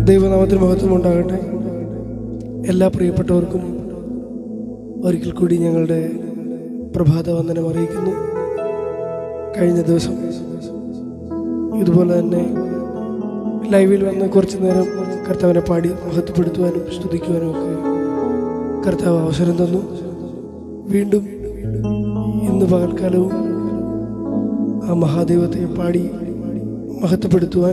ദൈവനാമത്തിന് മഹത്വം ഉണ്ടാകട്ടെ എല്ലാ പ്രിയപ്പെട്ടവർക്കും ഒരിക്കൽ കൂടി ഞങ്ങളുടെ പ്രഭാത വന്ദനം അറിയിക്കുന്നു കഴിഞ്ഞ ദിവസം ഇതുപോലെ തന്നെ ലൈവിൽ വന്ന് കുറച്ച് നേരം കർത്താവിനെ പാടി മഹത്വപ്പെടുത്തുവാനും സ്തുതിക്കുവാനും ഒക്കെ കർത്താവ് അവസരം തന്നു വീണ്ടും ഇന്ന് പകൽക്കാലവും ആ മഹാദൈവത്തെ പാടി മഹത്വപ്പെടുത്തുവാൻ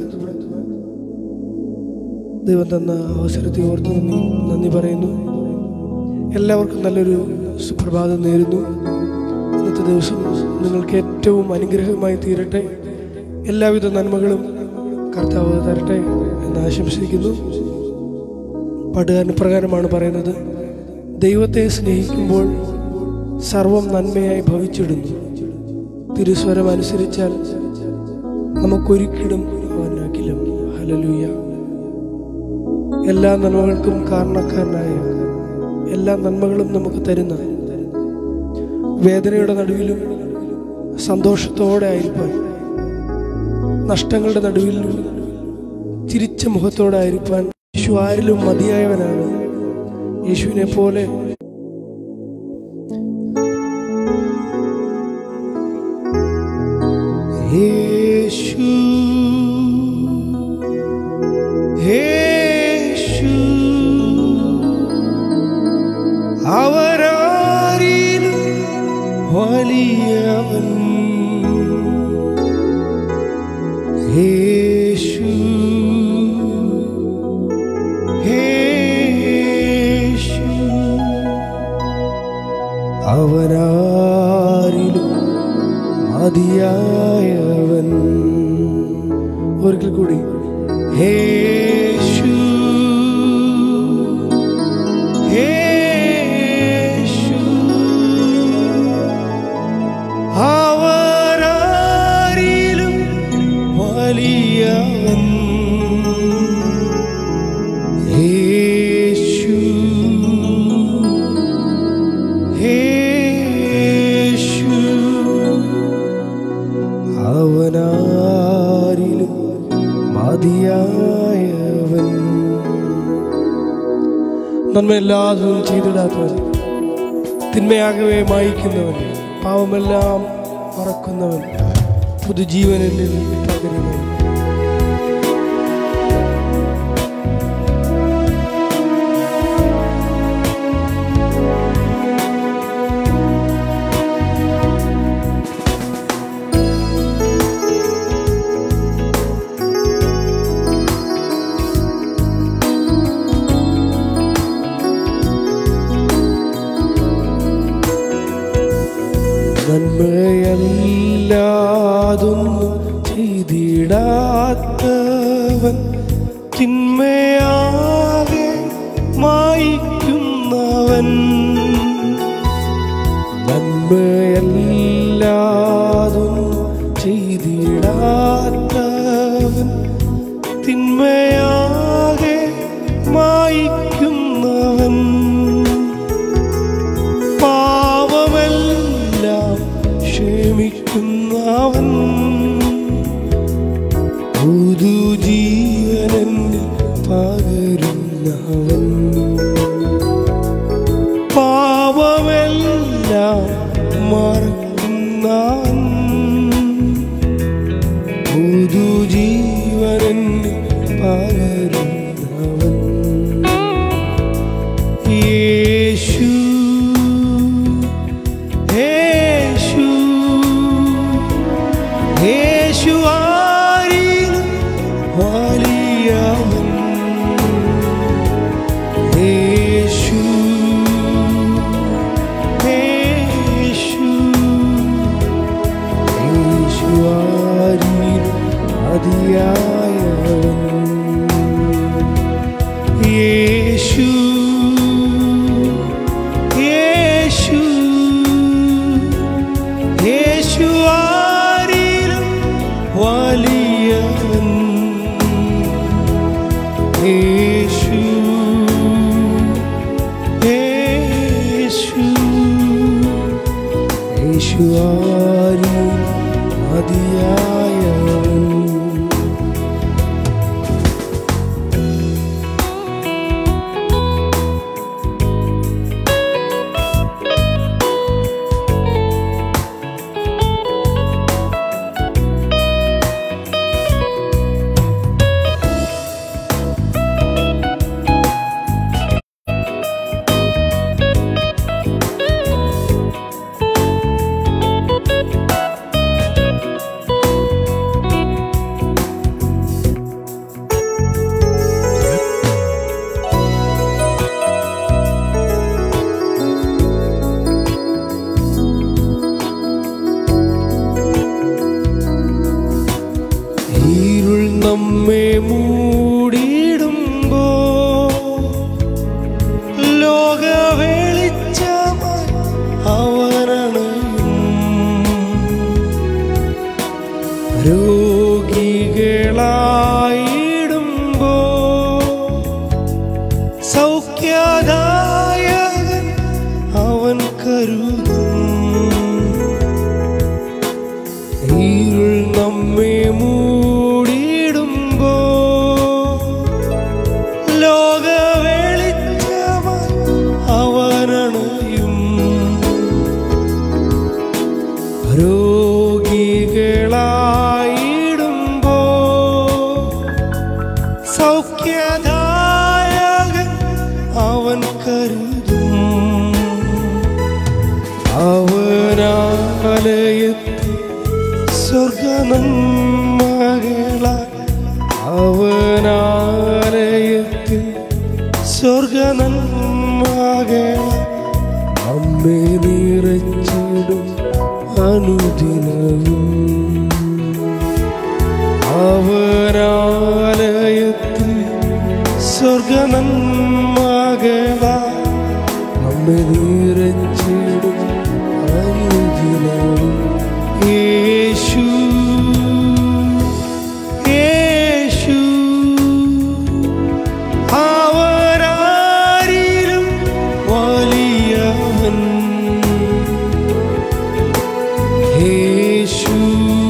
ദൈവം തന്ന അവസരത്തെ ഓർത്ത് നന്ദി നന്ദി പറയുന്നു എല്ലാവർക്കും നല്ലൊരു സുപ്രഭാതം നേരുന്നു ഇന്നത്തെ ദിവസം നിങ്ങൾക്ക് ഏറ്റവും അനുഗ്രഹമായി തീരട്ടെ എല്ലാവിധ നന്മകളും കർത്താവ് തരട്ടെ എന്ന് ആശംസിക്കുന്നു പാട്ടുകാരന് പ്രകാരമാണ് പറയുന്നത് ദൈവത്തെ സ്നേഹിക്കുമ്പോൾ സർവം നന്മയായി ഭവിച്ചിടുന്നു തിരുസ്വരം അനുസരിച്ചാൽ നമുക്കൊരിക്കലും അവനാക്കില്ല ഹലലൂയ എല്ലാ നന്മകൾക്കും കാരണക്കാരനായ എല്ലാ നന്മകളും നമുക്ക് തരുന്ന വേദനയുടെ നടുവിലും സന്തോഷത്തോടെ ആയിരിക്കാൻ നഷ്ടങ്ങളുടെ നടുവിലും ചിരിച്ച മുഖത്തോടെ ആയിരിക്കാൻ യേശു ആരിലും മതിയായവനാണ് യേശുവിനെ പോലെ യേശു യേശു അവരാരിലും വലിയവൻ യേശു യേശു അവനാരിലും മതിയായവൻ ഒരിക്കൽ കൂടി യേശു യേശു അവരാരിലും വലിയവൻ യേശു യേശു അവനാരിലും മതിയായവൻ നന്മയെല്ലാതും ചെയ്തിടാത്തവൻ തിന്മയാകവേ മായിക്കുന്നവൻ പാവമെല്ലാം മറക്കുന്നവൻ പുതുജീവനിൽ പകരുന്നവൻ നന്മയല്ലാതൊന്നും ചെയ്തിടാത്തവൻ തിന്മയാകെ മായിക്കുന്നവൻ നന്മയല്ലാതൊന്നും ചെയ്തിടാത്തവൻ തിന്മയാകെ മായിക്കുന്നവൻ പാവമെല്ലാം ക്ഷമിക്കുന്നവൻ പുതുജീവനെന്നിൽ പകരുന്നവൻ പാവമെല്ലാം മറക്കുന്നവൻ പുതുജീവനെന്നിൽ പകരുന്നവൻ യേശു യേശു യേശു ആരിലും വലിയവൻ യേശു യേശു യേശു ആരിലും മതിയായവൻ യേശു യേശു യേശു ആരിലും വലിയവൻ യേശു യേശു യേശു ആരിലും മതിയായവൻ രോഗികളായിടുമ്പോ സൗഖ്യദായകൻ അവൻ കരുതും ഇരുൾ നമ്മെ മൂടിയിടുമ്പോ ലോക വെളിച്ചമായി അവനണയും രോഗികളായിടുമ്പോ സൗഖ്യദായകൻ അവൻ കരുതും അവനാലയത്തിൽ സ്വർഗനന്മകള അവനാലയത്തിൽ സ്വർഗനന്മകള അമ്മേ നിറച്ചിടും അനുദിനവും അവനാലയത്തിൽ സ്വർഗനന്മകള നമ്മെ നിറച്ചിടും അനുദിനവും യേശു യേശു അവരാരിലും വലിയവൻ യേശു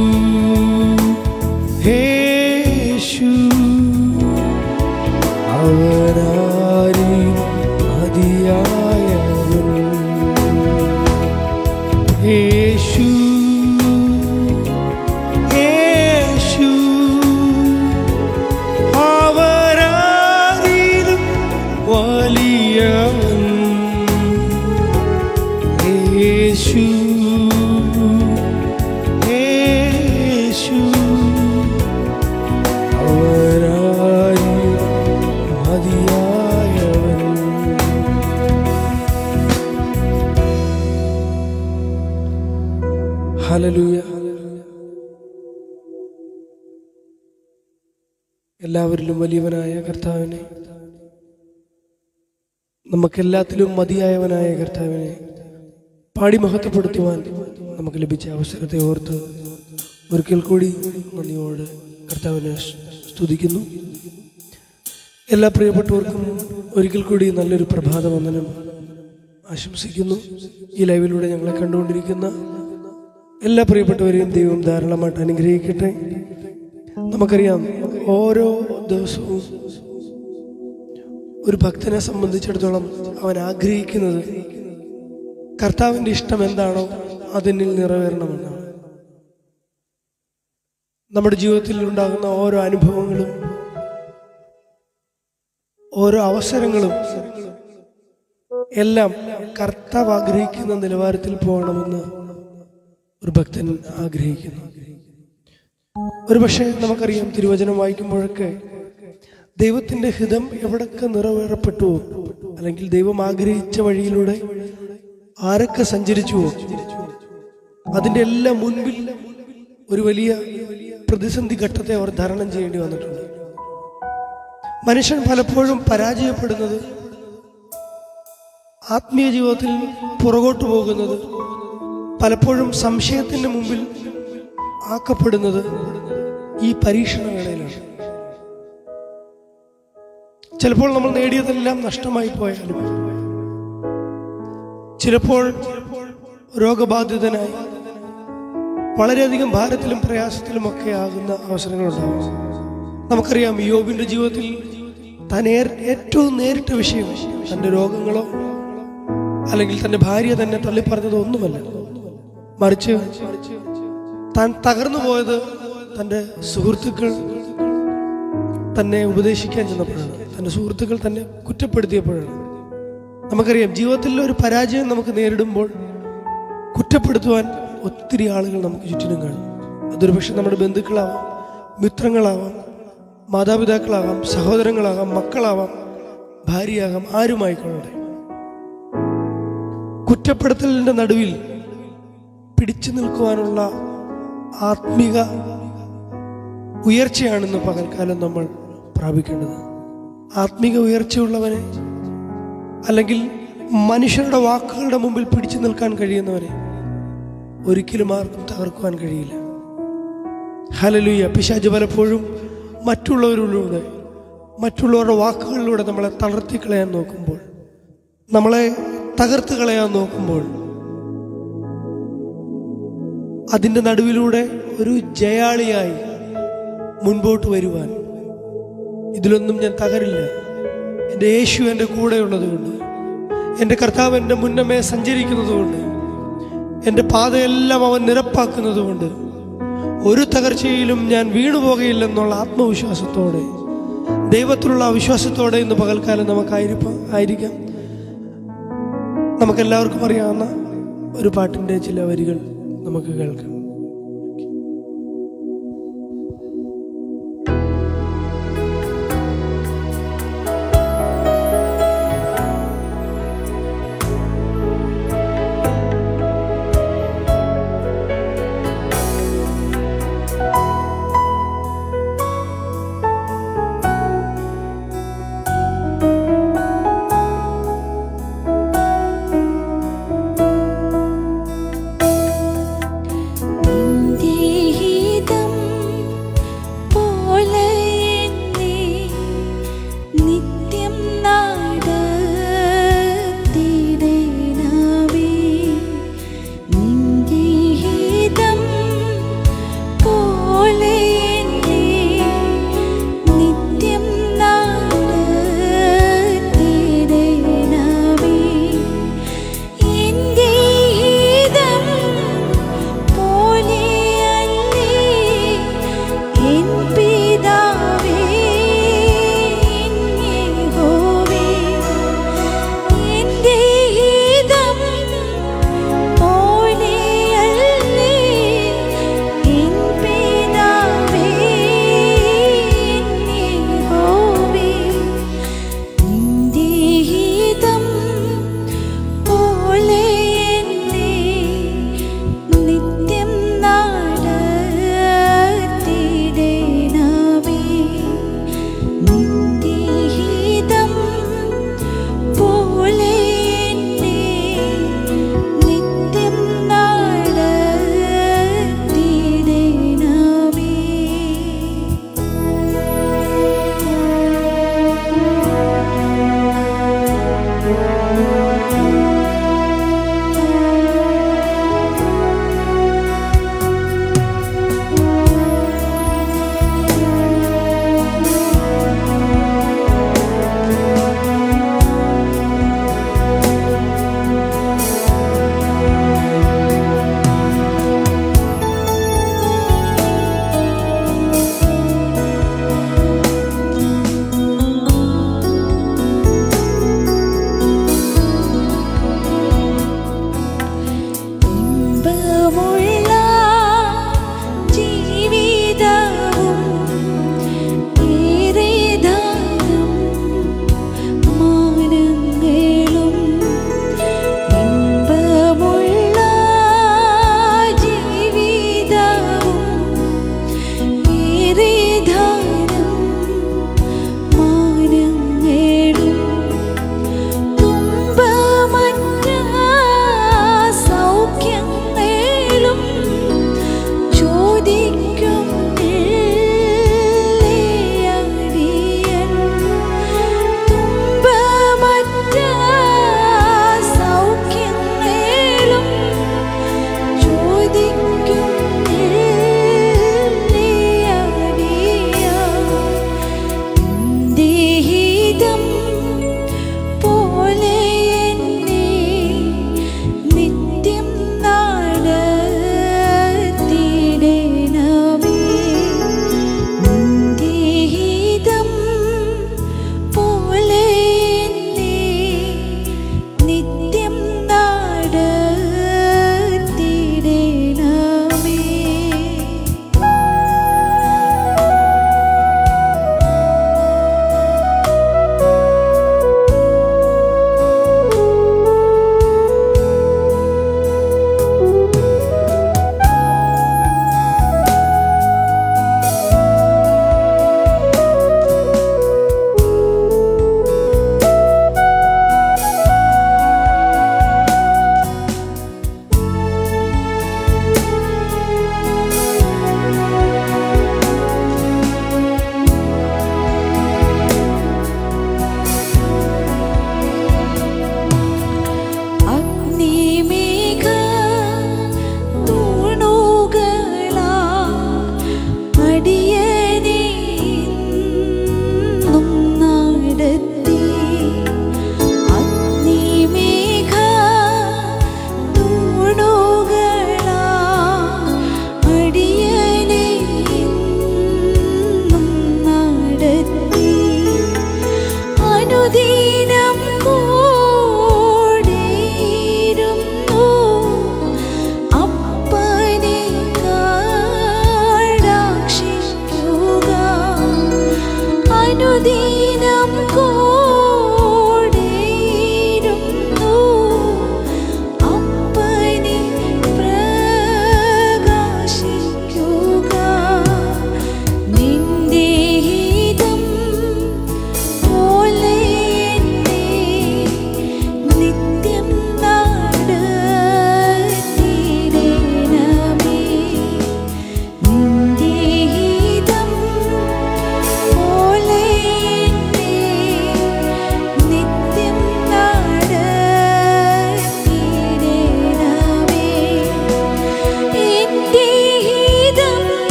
യേശു അവരാരിലും അതിയായവൻ യേശു യേശു അവരാരിലും വലിയവൻ യേശു യേശു അവരാരിലും മതിയായവൻ ഹല്ലേലൂയ എല്ലാവരിലും വലിയവനായ കർത്താവിനെ നമുക്കെല്ലാത്തിലും മതിയായവനായ കർത്താവിനെ പാടി മഹത്വപ്പെടുത്തുവാൻ നമുക്ക് ലഭിച്ച അവസരത്തെ ഓർത്ത് ഒരിക്കൽ കൂടി നന്ദിയോട് കർത്താവിനെ സ്തുതിക്കുന്നു എല്ലാ പ്രിയപ്പെട്ടവർക്കും ഒരിക്കൽ കൂടി നല്ലൊരു പ്രഭാത വന്ദനം ആശംസിക്കുന്നു ഈ ലൈവിലൂടെ ഞങ്ങളെ കണ്ടുകൊണ്ടിരിക്കുന്ന എല്ലാ പ്രിയപ്പെട്ടവരെയും ദൈവം ധാരാളമായിട്ട് അനുഗ്രഹിക്കട്ടെ നമുക്കറിയാം ഓരോ ദിവസവും ഒരു ഭക്തനെ സംബന്ധിച്ചിടത്തോളം അവൻ ആഗ്രഹിക്കുന്നത് കർത്താവിൻ്റെ ഇഷ്ടം എന്താണോ അതിനിൽ നിറവേറണമെന്നാണ് നമ്മുടെ ജീവിതത്തിൽ ഉണ്ടാകുന്ന ഓരോ അനുഭവങ്ങളും ഓരോ അവസരങ്ങളും എല്ലാം കർത്താവ് ആഗ്രഹിക്കുന്ന നിലവാരത്തിൽ പോകണമെന്ന് ഒരു ഭക്തൻ ആഗ്രഹിക്കുന്നു ഒരു പക്ഷേ നമുക്കറിയാം തിരുവചനം വായിക്കുമ്പോഴൊക്കെ ദൈവത്തിന്റെ ഹിതം എവിടൊക്കെ നിറവേറപ്പെട്ടുവോ അല്ലെങ്കിൽ ദൈവം ആഗ്രഹിച്ച വഴിയിലൂടെ ആരൊക്കെ സഞ്ചരിച്ചുവോ അതിന്റെ എല്ലാം മുൻപിൽ ഒരു വലിയ പ്രതിസന്ധി ഘട്ടത്തെ അവർ ധാരണം ചെയ്യേണ്ടി വന്നിട്ടുണ്ട് മനുഷ്യൻ പലപ്പോഴും പരാജയപ്പെടുന്നത് ആത്മീയ ജീവിതത്തിൽ പുറകോട്ട് പോകുന്നത് പലപ്പോഴും സംശയത്തിന്റെ മുമ്പിൽ ആക്കപ്പെടുന്നത് ഈ പരീക്ഷണ വേളയിലാണ് ചിലപ്പോൾ നമ്മൾ നേടിയതെല്ലാം നഷ്ടമായി പോയാലും ചിലപ്പോൾ രോഗബാധിതനായി വളരെയധികം ഭാരത്തിലും പ്രയാസത്തിലുമൊക്കെ ആകുന്ന അവസരങ്ങളുണ്ടാവും നമുക്കറിയാം യോബിന്റെ ജീവിതത്തിൽ താൻ ഏർ- ഏറ്റവും നേരിട്ട വിഷയം തന്റെ രോഗങ്ങളോ അല്ലെങ്കിൽ തന്റെ ഭാര്യ തന്നെ തള്ളിപ്പറഞ്ഞതോ ഒന്നുമല്ല മറിച്ച് താൻ തകർന്നു പോയത് തന്റെ സുഹൃത്തുക്കൾ തന്നെ ഉപദേശിക്കാൻ ചെന്നപ്പോഴാണ് തന്റെ സുഹൃത്തുക്കൾ തന്നെ കുറ്റപ്പെടുത്തിയപ്പോഴാണ് നമുക്കറിയാം ജീവിതത്തിൽ ഒരു പരാജയം നമുക്ക് നേരിടുമ്പോൾ കുറ്റപ്പെടുത്തുവാൻ ഒത്തിരി ആളുകൾ നമുക്ക് ചുറ്റിനും കാണും അതൊരു പക്ഷെ നമ്മുടെ ബന്ധുക്കളാവാം മിത്രങ്ങളാവാം മാതാപിതാക്കളാവാം സഹോദരങ്ങളാകാം മക്കളാവാം ഭാര്യയാകാം ആരുമായിക്കൊള്ളട്ടെ കുറ്റപ്പെടുത്തലിന്റെ നടുവിൽ പിടിച്ചു നിൽക്കുവാനുള്ള ആത്മിക ഉയർച്ചയാണെന്ന് പകൽക്കാലം നമ്മൾ പ്രാപിക്കേണ്ടത് ആത്മിക ഉയർച്ചയുള്ളവനെ അല്ലെങ്കിൽ മനുഷ്യരുടെ വാക്കുകളുടെ മുമ്പിൽ പിടിച്ചു നിൽക്കാൻ കഴിയുന്നവനെ ഒരിക്കലും ആർക്കും തകർക്കുവാൻ കഴിയില്ല ഹലലുയ പിശാജ് പലപ്പോഴും മറ്റുള്ളവരിലൂടെ മറ്റുള്ളവരുടെ വാക്കുകളിലൂടെ നമ്മളെ തളർത്തി കളയാൻ നോക്കുമ്പോൾ നമ്മളെ തകർത്ത് കളയാൻ നോക്കുമ്പോൾ അതിൻ്റെ നടുവിലൂടെ ഒരു ജയാളിയായി മുൻപോട്ട് വരുവാൻ ഇതിലൊന്നും ഞാൻ തകരില്ല എൻ്റെ യേശു എൻ്റെ കൂടെയുള്ളത് കൊണ്ട് എൻ്റെ കർത്താവ് എൻ്റെ മുന്നമേ സഞ്ചരിക്കുന്നത് കൊണ്ട് എൻ്റെ പാതയെല്ലാം അവൻ നിരപ്പാക്കുന്നത് കൊണ്ട് ഒരു തകർച്ചയിലും ഞാൻ വീണുപോകയില്ലെന്നുള്ള ആത്മവിശ്വാസത്തോടെ ദൈവത്തിലുള്ള വിശ്വാസത്തോടെ ഇന്ന് പകൽക്കാലം നമുക്കായിരിക്കാം ആയിരിക്കാം നമുക്കെല്ലാവർക്കും അറിയാവുന്ന ഒരു പാട്ടിൻ്റെ ചില വരികൾ നമുക്ക് കേൾക്കാം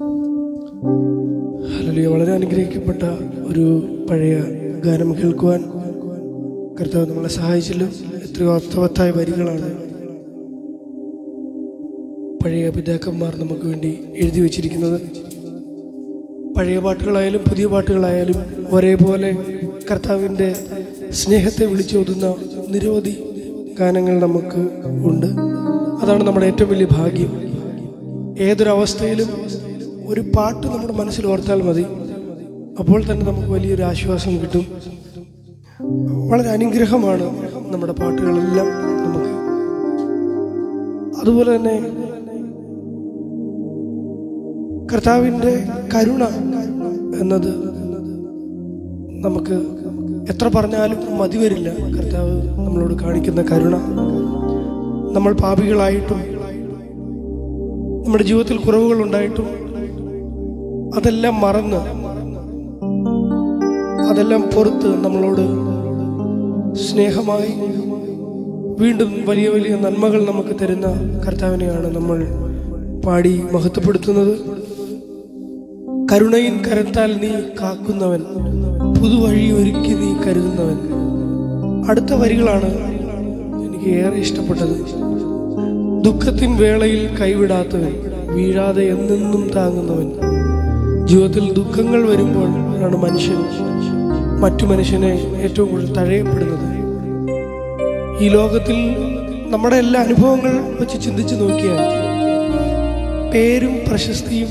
ഹല്ലേലൂയ വളരെ അനുഗ്രഹിക്കപ്പെട്ട ഒരു പഴയ ഗാനം കേൾക്കുവാൻ കർത്താവ് നമ്മളെ സഹായിച്ചല്ലോ എത്രയോ അർത്ഥവത്തായ വരികളാണ് പഴയ പിതാക്കന്മാർ നമുക്ക് വേണ്ടി എഴുതി വച്ചിരിക്കുന്നത് പഴയ പാട്ടുകളായാലും പുതിയ പാട്ടുകളായാലും ഒരേപോലെ കർത്താവിൻ്റെ സ്നേഹത്തെ വിളിച്ചോതുന്ന നിരവധി ഗാനങ്ങൾ നമുക്ക് ഉണ്ട് അതാണ് നമ്മുടെ ഏറ്റവും വലിയ ഭാഗ്യം ഏതൊരവസ്ഥയിലും ഒരു പാട്ട് നമ്മുടെ മനസ്സിൽ ഓർത്താൽ മതി അപ്പോൾ തന്നെ നമുക്ക് വലിയൊരു ആശ്വാസം കിട്ടും വളരെ അനുഗ്രഹമാണ് നമ്മുടെ പാട്ടുകളെല്ലാം നമുക്ക് അതുപോലെ തന്നെ കർത്താവിൻ്റെ കരുണ എന്നത് നമുക്ക് എത്ര പറഞ്ഞാലും മതി വരില്ല കർത്താവ് നമ്മളോട് കാണിക്കുന്ന കരുണ നമ്മൾ പാപികളായിട്ടും നമ്മുടെ ജീവിതത്തിൽ കുറവുകൾ ഉണ്ടായിട്ടും അതെല്ലാം മറന്ന് അതെല്ലാം പുറത്ത് നമ്മളോട് സ്നേഹമായി വീണ്ടും വലിയ വലിയ നന്മകൾ നമുക്ക് തരുന്ന കർത്താവിനെയാണ് നമ്മൾ പാടി മഹത്വപ്പെടുത്തുന്നത് കരുണയിൻ കരത്താൽ നീ കാക്കുന്നവൻ പുതുവഴി ഒരുക്കി നീ കരുതുന്നവൻ അടുത്ത വരികളാണ് എനിക്ക് ഏറെ ഇഷ്ടപ്പെട്ടത് ദുഃഖത്തിൻ വേളയിൽ കൈവിടാത്തവൻ വീഴാതെ എന്നെന്നും താങ്ങുന്നവൻ ജീവിതത്തിൽ ദുഃഖങ്ങൾ വരുമ്പോൾ ആണ് മനുഷ്യൻ മറ്റു മനുഷ്യനെ ഏറ്റവും കൂടുതൽ തഴയപ്പെടുന്നത് ഈ ലോകത്തിൽ നമ്മുടെ എല്ലാ അനുഭവങ്ങൾ വെച്ച് ചിന്തിച്ചു നോക്കിയാൽ പേരും പ്രശസ്തിയും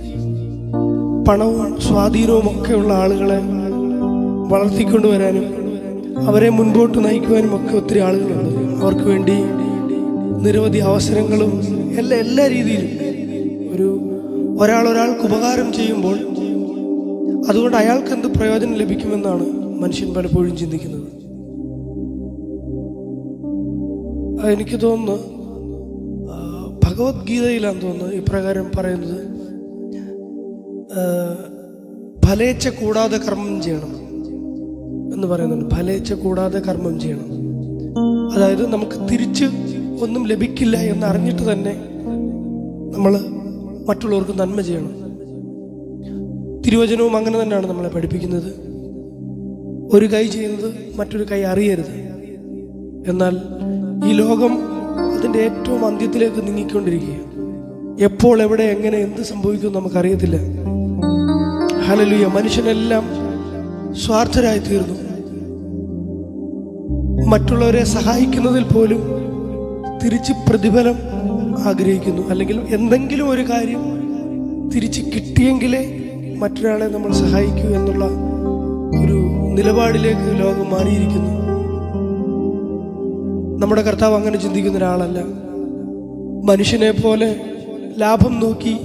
പണവും സ്വാധീനവും ഒക്കെയുള്ള ആളുകളെ വളർത്തിക്കൊണ്ടുവരാനും അവരെ മുൻപോട്ട് നയിക്കുവാനും ഒക്കെ ഒത്തിരി ആളുകളുണ്ട് അവർക്ക് വേണ്ടി നിരവധി അവസരങ്ങളും എല്ലാ എല്ലാ രീതിയിലും ഒരു ഒരാൾ ഒരാൾക്ക് ഉപകാരം ചെയ്യുമ്പോൾ അതുകൊണ്ട് അയാൾക്ക് എന്ത് പ്രയോജനം ലഭിക്കുമെന്നാണ് മനുഷ്യൻ പലപ്പോഴും ചിന്തിക്കുന്നത് ആ, എനിക്ക് തോന്നുന്നു ആ, ഭഗവത്ഗീതയിലാന്ന് തോന്നുന്നു ഇപ്രകാരം പറയുന്നത് ആ, ഫലേച്ഛ കൂടാതെ കർമ്മം ചെയ്യണം എന്ന് പറയുന്നുണ്ട് ഫലേച്ഛ കൂടാതെ കർമ്മം ചെയ്യണം അതായത് നമുക്ക് തിരിച്ച് ഒന്നും ലഭിക്കില്ല എന്ന് അറിഞ്ഞിട്ട് തന്നെ നമ്മൾ മറ്റുള്ളവർക്ക് നന്മ ചെയ്യണം തിരുവചനവും അങ്ങനെ തന്നെയാണ് നമ്മളെ പഠിപ്പിക്കുന്നത് ഒരു കൈ ചെയ്യുന്നത് മറ്റൊരു കൈ അറിയരുത് എന്നാൽ ഈ ലോകം അതിൻ്റെ ഏറ്റവും അന്ത്യത്തിലേക്ക് നീങ്ങിക്കൊണ്ടിരിക്കുക എപ്പോൾ എവിടെ എങ്ങനെ എന്ത് സംഭവിക്കും നമുക്കറിയത്തില്ല ഹലലുയ മനുഷ്യനെല്ലാം സ്വാർത്ഥരായി തീർന്നു മറ്റുള്ളവരെ സഹായിക്കുന്നതിൽ പോലും തിരിച്ച് പ്രതിഫലം ആഗ്രഹിക്കുന്നു അല്ലെങ്കിൽ എന്തെങ്കിലും ഒരു കാര്യം തിരിച്ച് കിട്ടിയെങ്കിലേ മറ്റൊരാളെ നമ്മൾ സഹായിക്കൂ എന്നുള്ള ഒരു നിലപാടിലേക്ക് ലോകം മാറിയിരിക്കുന്നു നമ്മുടെ കർത്താവ് അങ്ങനെ ചിന്തിക്കുന്ന ഒരാളല്ല മനുഷ്യനെ പോലെ ലാഭം നോക്കി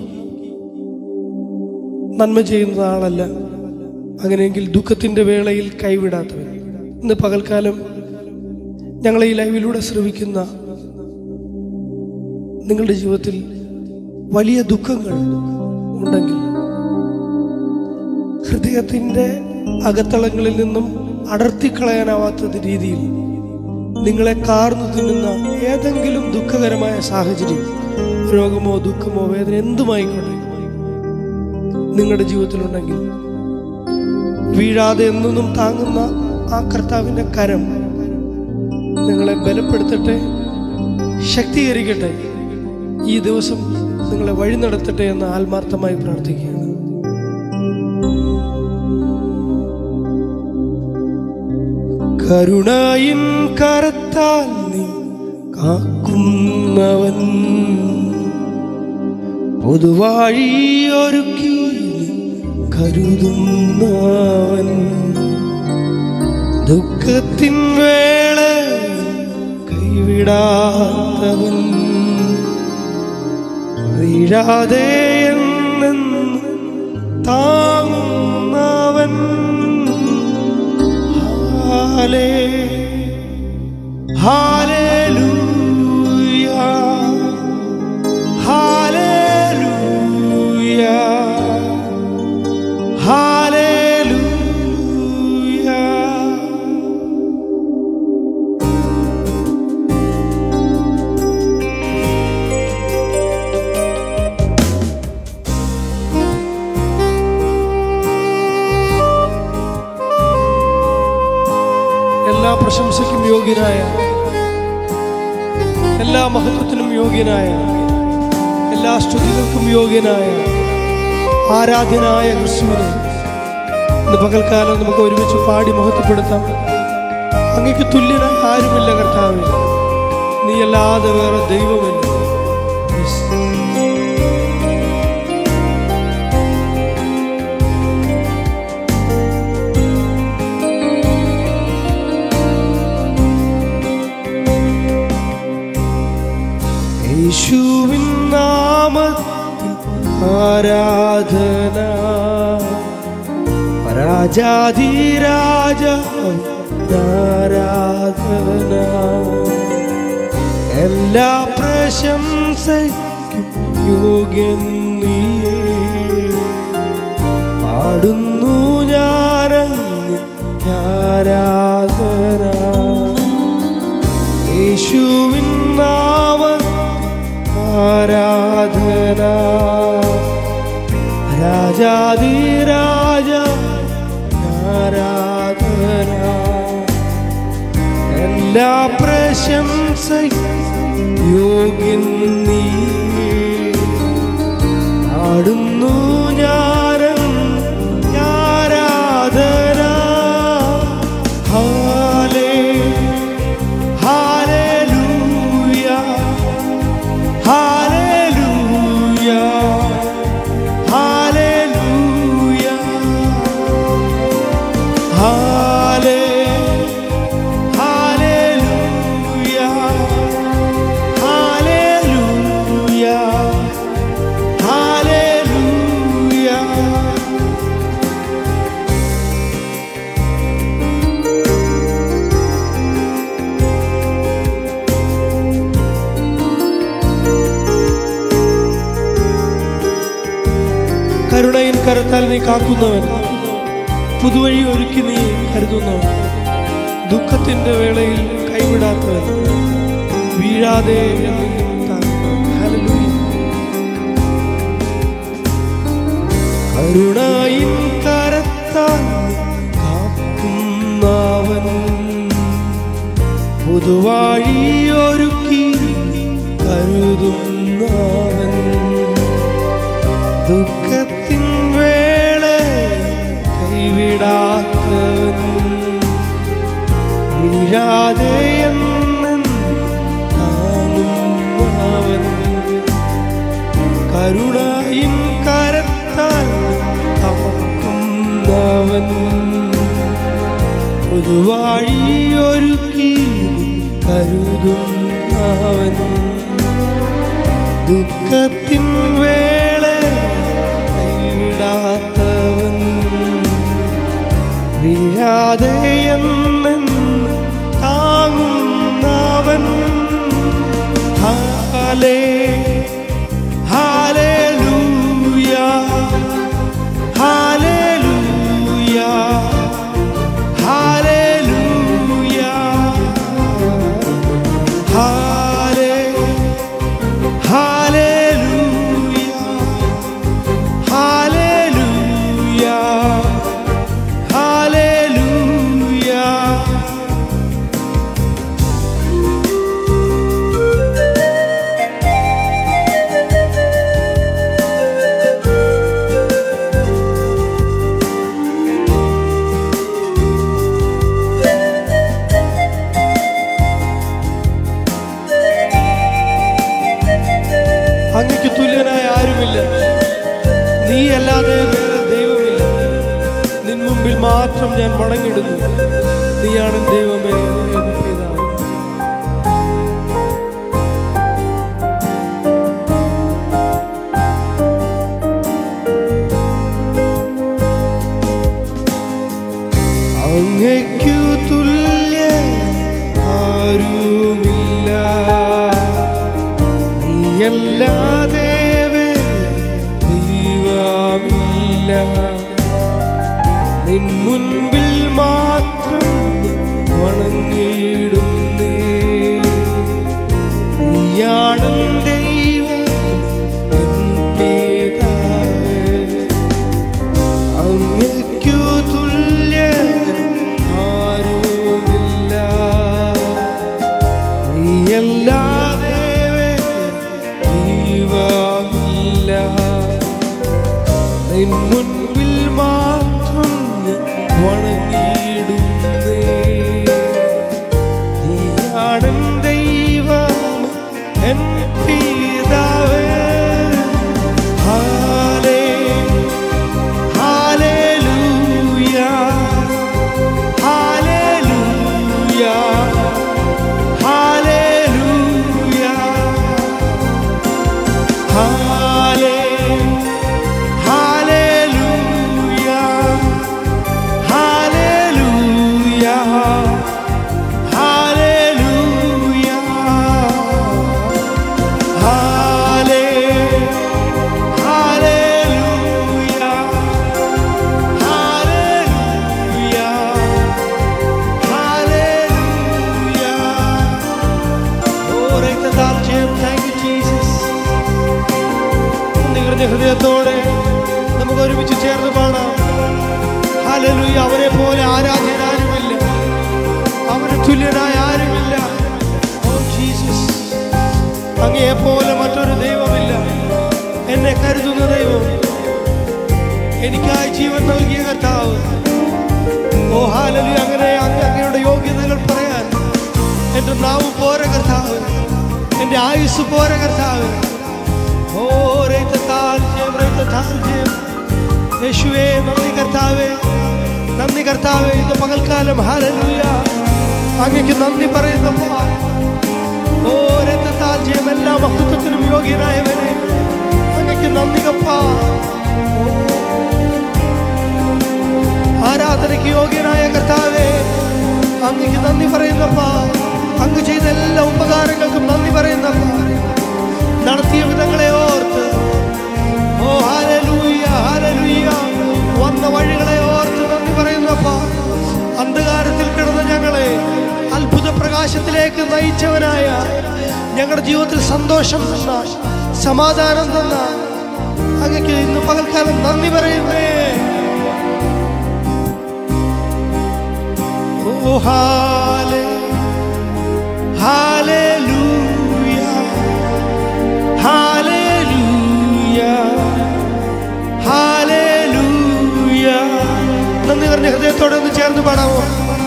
നന്മ ചെയ്യുന്ന ആളല്ല അങ്ങനെയെങ്കിൽ ദുഃഖത്തിന്റെ വേളയിൽ കൈവിടാത്തവൻ ഇന്ന് പകൽക്കാലം ഞങ്ങളെ ഈ ലൈവിലൂടെ ശ്രവിക്കുന്ന നിങ്ങളുടെ ജീവിതത്തിൽ വലിയ ദുഃഖങ്ങൾ ഉണ്ടെങ്കിൽ ഹൃദയത്തിൻ്റെ അകത്തളങ്ങളിൽ നിന്നും അടർത്തിക്കളയാനാവാത്ത രീതിയിൽ നിങ്ങളെ കാർന്നു തിന്നുന്ന ഏതെങ്കിലും ദുഃഖകരമായ സാഹചര്യം രോഗമോ ദുഃഖമോ വേദന എന്തുമായിക്കോട്ടെ നിങ്ങളുടെ ജീവിതത്തിലുണ്ടെങ്കിൽ വീഴാതെ എന്നും താങ്ങുന്ന ആ കർത്താവിൻ്റെ കരം നിങ്ങളെ ബലപ്പെടുത്തട്ടെ ശക്തീകരിക്കട്ടെ ഈ ദിവസം നിങ്ങളെ വഴി നടത്തട്ടെ എന്ന് ആത്മാർത്ഥമായി പ്രാർത്ഥിക്കുകയാണ് കരുണയിൻ കരത്താൽ നീ കാക്കുന്നവൻ പൊതുവാഴിയൊരുക്കി നീ കരുതുന്നവൻ ദുഃഖത്തിൻ വേള കൈവിടാത്തവൻ വീഴാതെ എന്നെന്നും താങ്ങുന്നവൻ ഹാലേ ഹാലേലൂയ ഹാലേലൂയ ഹാലേലൂയ പ്രശംസയ്ക്കും യോഗ്യനായ എല്ലാ മഹത്വത്തിനും യോഗ്യനായ എല്ലാ സ്തുതികൾക്കും യോഗ്യനായ ആരാധ്യനായ ക്രിസ്തുവിനെ ഇന്ന് പകൽക്കാലം നമുക്ക് ഒരുമിച്ച് പാടി മഹത്വപ്പെടുത്താം അങ്ങക്ക് തുല്യനായ ആരുമില്ല കർത്താവേ നീ അല്ലാതെ വേറെ ദൈവമില്ല Yes. യേശുവിൻ നാമത്തിൽ ആരാധന രാജാധിരാജ ആരാധന എല്ലാ പ്രശംസയ്ക്കും യോഗ്യൻ നീയേ പാടുന്നു ഞാനങ്ങ് ആരാധന യേശുവിൻ നാമത്തിൽ ആരാധന രാജാതിരാജ ആരാധന എല്ലാ പ്രശംസയും യോഗ്യൻ നീ പാടുന്നു ഞാനും ആരാധന ഹാലേ ഹാലേലൂയ ഹാലേലൂയ ഹാലേലൂയ ഹാലേ ഹാലേലൂയ ഹാലേലൂയ ഹാലേലൂയ കരുണയിൻ കരത്താൽ നീ കാക്കുന്നവൻ പുതുവഴി ഒരുക്കി നീ കരുതുന്നവൻ ദുഃഖത്തിന്റെ വേളയിൽ കൈവിടാത്തവൻ വീഴാതെ എന്നെന്നും താങ്ങുന്നവൻ. ഹല്ലേലൂയ. കരുണയിൻ കരത്താൽ കാക്കുന്നവൻ പുതുവഴി ഒരുക്കി കരുതുന്നവൻ ദുഃഖത്തിൻ വേള കൈവിടാത്തവൻ വീഴാതെ എന്നും താങ്ങുന്നവൻ കരുണയിൻ കരത്താൽ കാക്കുന്നവൻ പുതുവാഴിയൊരുക്കി കരുതുന്നവൻ ദുഃഖത്തിൻ വേള കൈവിടാത്തവൻ വീഴാതെ എന്നും താങ്ങുന്നവൻ ഹാലേ ഹാലേലൂയ ഹാലേലൂയ ഹാലേലൂയ ഹാലേ ഹാലേലൂയ ഹാലേലൂയ ഹാലേലൂയ അങ്ങക്ക് തുല്യനായ ആരുമില്ല നീ അല്ലാതെ വേറെ ദൈവമില്ല നിൻ മുമ്പിൽ മാത്രം ഞാൻ മടങ്ങിടുന്നു നീയാണ് ദൈവമേ എന്റെ പിതാവ്. അങ്ങയ്ക്കു തുല്യ ആരുമില്ല നീയല്ലാതെ ദൈവമില്ല നിൻ മുൻപിൽ മാത്രം വണങ്ങിയിടുന്നു നിൻ മുൻപിൽ മാത്രം ഞാൻ വണങ്ങിയിടുന്നേ നീയാണെൻ ദൈവം എൻ പിതാവേ ഹാലേ ഹാലേലൂയ ഹാലേലൂയ ഹാലേലൂയ ഹാലേ ഹാലേലൂയ ഹാലേലൂയ ഹാലേലൂയ ഹാലേ ഹാലേലൂയ ഹാലേലൂയ ഹാലേലൂയ ഓ രക്തത്താൽ ജയം താങ്ക് യു ജീസസ് നിറഞ്ഞ ഹൃദയത്തോടെ നമുക്ക് ഒരുമിച്ച് ചേർന്ന് പാടാം ഹാലലൂയ അവരെ പോലെ ആരാധ്യൻ ആരുമില്ല അവന് തുല്യനായ ആരുമില്ല ഓ ജീസസ് അങ്ങയെ പോലെ മറ്റൊരു ദൈവമില്ല എന്നെ കരുതുന്ന ദൈവം എനിക്കായി ജീവൻ നൽകിയ കർത്താവ് ഓ ഹാലലു അങ്ങനെ അങ്ങ് അങ്ങയുടെ യോഗ്യതകൾ പറയാൻ എൻ്റെ നാവ് പോര കർത്താവ് എൻ്റെ ആയുസ് പോര കർത്താവ് ഓ രക്തത്താൽ ജയം രക്തത്താൽ ജയം യേശുവേ നന്ദി കർത്താവേ നന്ദി കർത്താവേ ഇത് പകൽക്കാലം ഹാലലൂയ അങ്ങക്ക് നന്ദി പറയുന്നപ്പോ ഓ രക്തത്താൽ ജയം എല്ലാ മഹത്വത്തിനും യോഗ്യനായവനെ അങ്ങക്ക് നന്ദി കപ്പ ആരാധനയ്ക്ക് യോഗ്യനായ കർത്താവേ അങ്ങക്ക് നന്ദി പറയുന്നപ്പ അങ്ങ് ചെയ്ത എല്ലാ ഉപകാരങ്ങൾക്കും നന്ദി പറയുന്നപ്പ നടത്തിയ വിധങ്ങളെ ഓർത്ത് ഓ ഹാലലൂയ ഹാലലൂയ വന്ന വഴികളെ ഓർത്ത് നന്ദി പറയുന്നപ്പ അന്ധകാരത്തിൽ കിടന്ന ഞങ്ങളെ അത്ഭുത പ്രകാശത്തിലേക്ക് നയിച്ചവനായ ഞങ്ങളുടെ ജീവിതത്തിൽ സന്തോഷം തന്ന സമാധാനം തന്ന അങ്ങക്ക് ഇന്ന് പകൽക്കാലം നന്ദി പറയുന്നേ ഓ ഹാലേ ഹാലലൂയ ഹാലലൂയ ഹാലലൂയ നന്ദി പറഞ്ഞ ഹൃദയത്തോടെ ഒന്ന് ചേർന്ന് പാടാമോ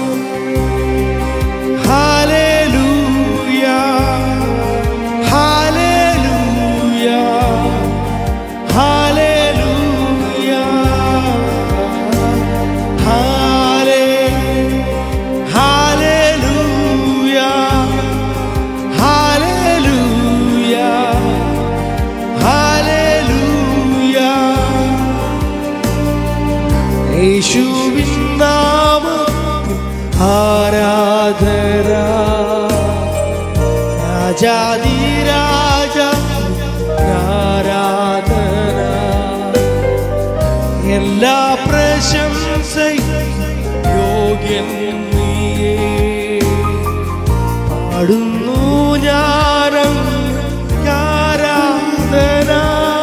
ഹാലലൂയ ഹാലലൂയ ഹാലലൂയ ഹാലേ ഹാലലൂയ ഹാലലൂയ ഹാലലൂയ യേശുവിൻ നാമത്തിൽ ആരാധന രാജാതിരാജ ആരാധന എല്ലാ പ്രശംസയും യോഗ്യൻ നീയേ പാടുന്നു ഞാനങ്ങ് ആരാധന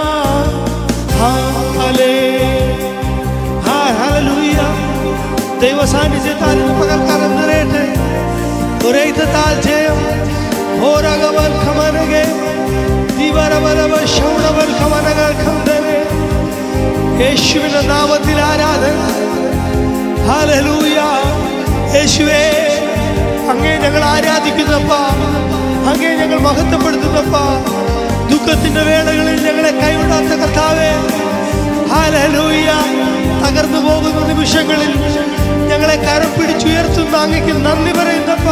ഹാലേ ഹാ ഹല്ലേലൂയ ദൈവ സാന്നിധ്യത്താൽ ഇന്ന് പകൽക്കാലം നിറയട്ടെ ദുരൈതത്താൽ ജയം ഹോരകവൽ ഖമനകെ ദിവരവരവ ശൗണവൽ ഖമനകൾ ഖന്ദനെ യേശുവിന്റെ നാമത്തിൽ ആരാധന ഹല്ലേലൂയ യേശുവേ അങ്ങേ ഞങ്ങൾ ആരാധിക്കുന്നപ്പ അങ്ങേ ഞങ്ങൾ മഹത്വപ്പെടുത്തുന്നപ്പ ദുഃഖത്തിന്റെ വേളകളിൽ ഞങ്ങളെ കൈവിടാത്ത കർത്താവേ ഹാലൂയ തകർന്നു പോകുന്ന നിമിഷങ്ങളിൽ ഞങ്ങളെ കരം പിടിച്ചുയർത്തുന്ന അങ്ങയ്ക്ക് നന്ദി പറയുന്നപ്പ